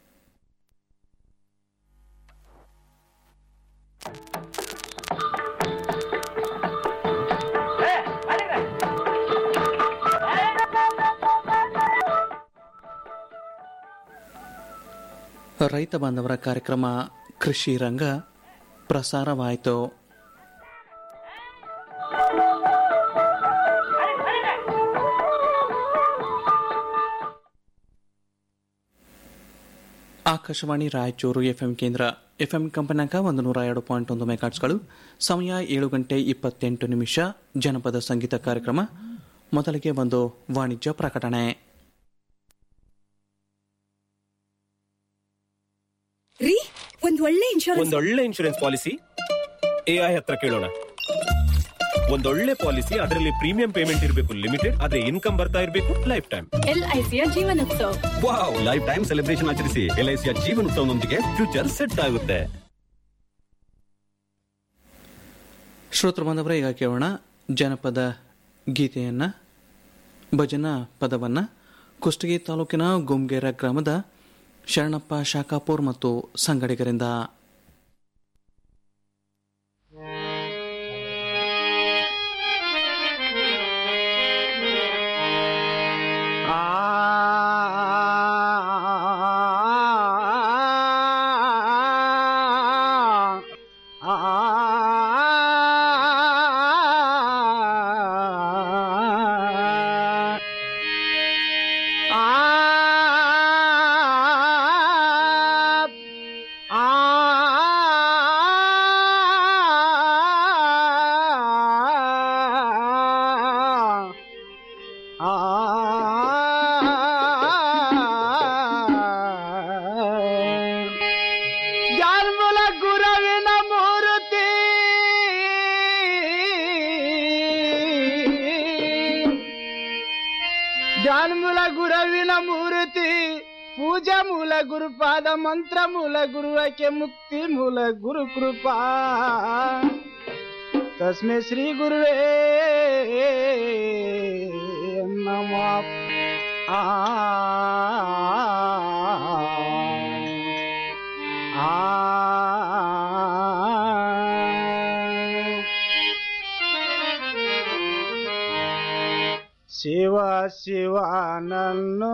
ರೈತ ಬಾಂಧವರ ಕಾರ್ಯಕ್ರಮ ಕೃಷಿ ರಂಗ ಪ್ರಸಾರವಾಯಿತು ಆಕಾಶವಾಣಿ ರಾಯಚೂರು ಎಫ್ಎಂ ಕೇಂದ್ರ ಎಫ್ಎಂ ಕಂಪನಾಂಕ ಒಂದು ನೂರ ಎರಡು ಪಾಯಿಂಟ್ ಒಂದು ಮೆಗಾಟ್ಸ್ಗಳು ಸಮಯ ಏಳು ಗಂಟೆ ಇಪ್ಪತ್ತೆಂಟು ನಿಮಿಷ ಜನಪದ ಸಂಗೀತ ಕಾರ್ಯಕ್ರಮ ಮೊದಲಿಗೆ ಒಂದು ವಾಣಿಜ್ಯ ಪ್ರಕಟಣೆ ರೀ ಒಂದ್ ಒಳ್ಳೆ ಇನ್ಶೂರೆನ್ಸ್ ಒಂದೊಳ್ಳೆ ಇನ್ಶೂರೆನ್ಸ್ ಪಾಲಿಸಿ ಎಐ ಹತ್ರ ಕೇಳೋಣ ಒಂದೊಳ್ಳೆ ಪಾಲಿಸಿ ಅದರಲ್ಲಿ ಪ್ರೀಮಿಯಂ ಪೇಮೆಂಟ್ ಇರಬೇಕು ಲಿಮಿಟೆಡ್ ಅದೇ ಇನ್ಕಮ್ ಬರ್ತಾ ಇರಬೇಕು ಲೈಫ್ ಟೈಮ್ ಎಲ್ಐಸಿಯ Jeevan Utsav wow life time celebration ಆಚರಿಸಿ ಎಲ್ಐಸಿಯ ಜೀವನೋತ್ಸವದೊಂದಿಗೆ ಫ್ಯೂಚರ್ ಸೆಟ್ ಆಗುತ್ತೆ ಶ್ರೋತೃ ಬಾಂಧವರೇ ಈಗ ಕೇಳೋಣ ಜನಪದ ಗೀತೆಯನ್ನ ಭಜನಾ ಪದವನ್ನ ಕುಷ್ಟಗಿ ತಾಲೂಕಿನ ಗುಮ್ಗೇರ ಗ್ರಾಮದ ಶರಣಪ್ಪ ಶಾಖಾಪುರ್ ಮತ್ತು ಸಂಗಡಿಗರಿಂದ ಆ ಸ್ತುತಿ ಪೂಜಾ ಮೂಲ ಗುರುಪಾದ ಮಂತ್ರ ಮೂಲ ಗುರುವಕ್ಕೆ ಮುಕ್ತಿ ಮೂಲ ಗುರು ಕೃಪಾ ತಸ್ಮೈ ಶ್ರೀ ಗುರುವೇ ನಮ ಆ ಶಿವ ಶಿವ ನನ್ನು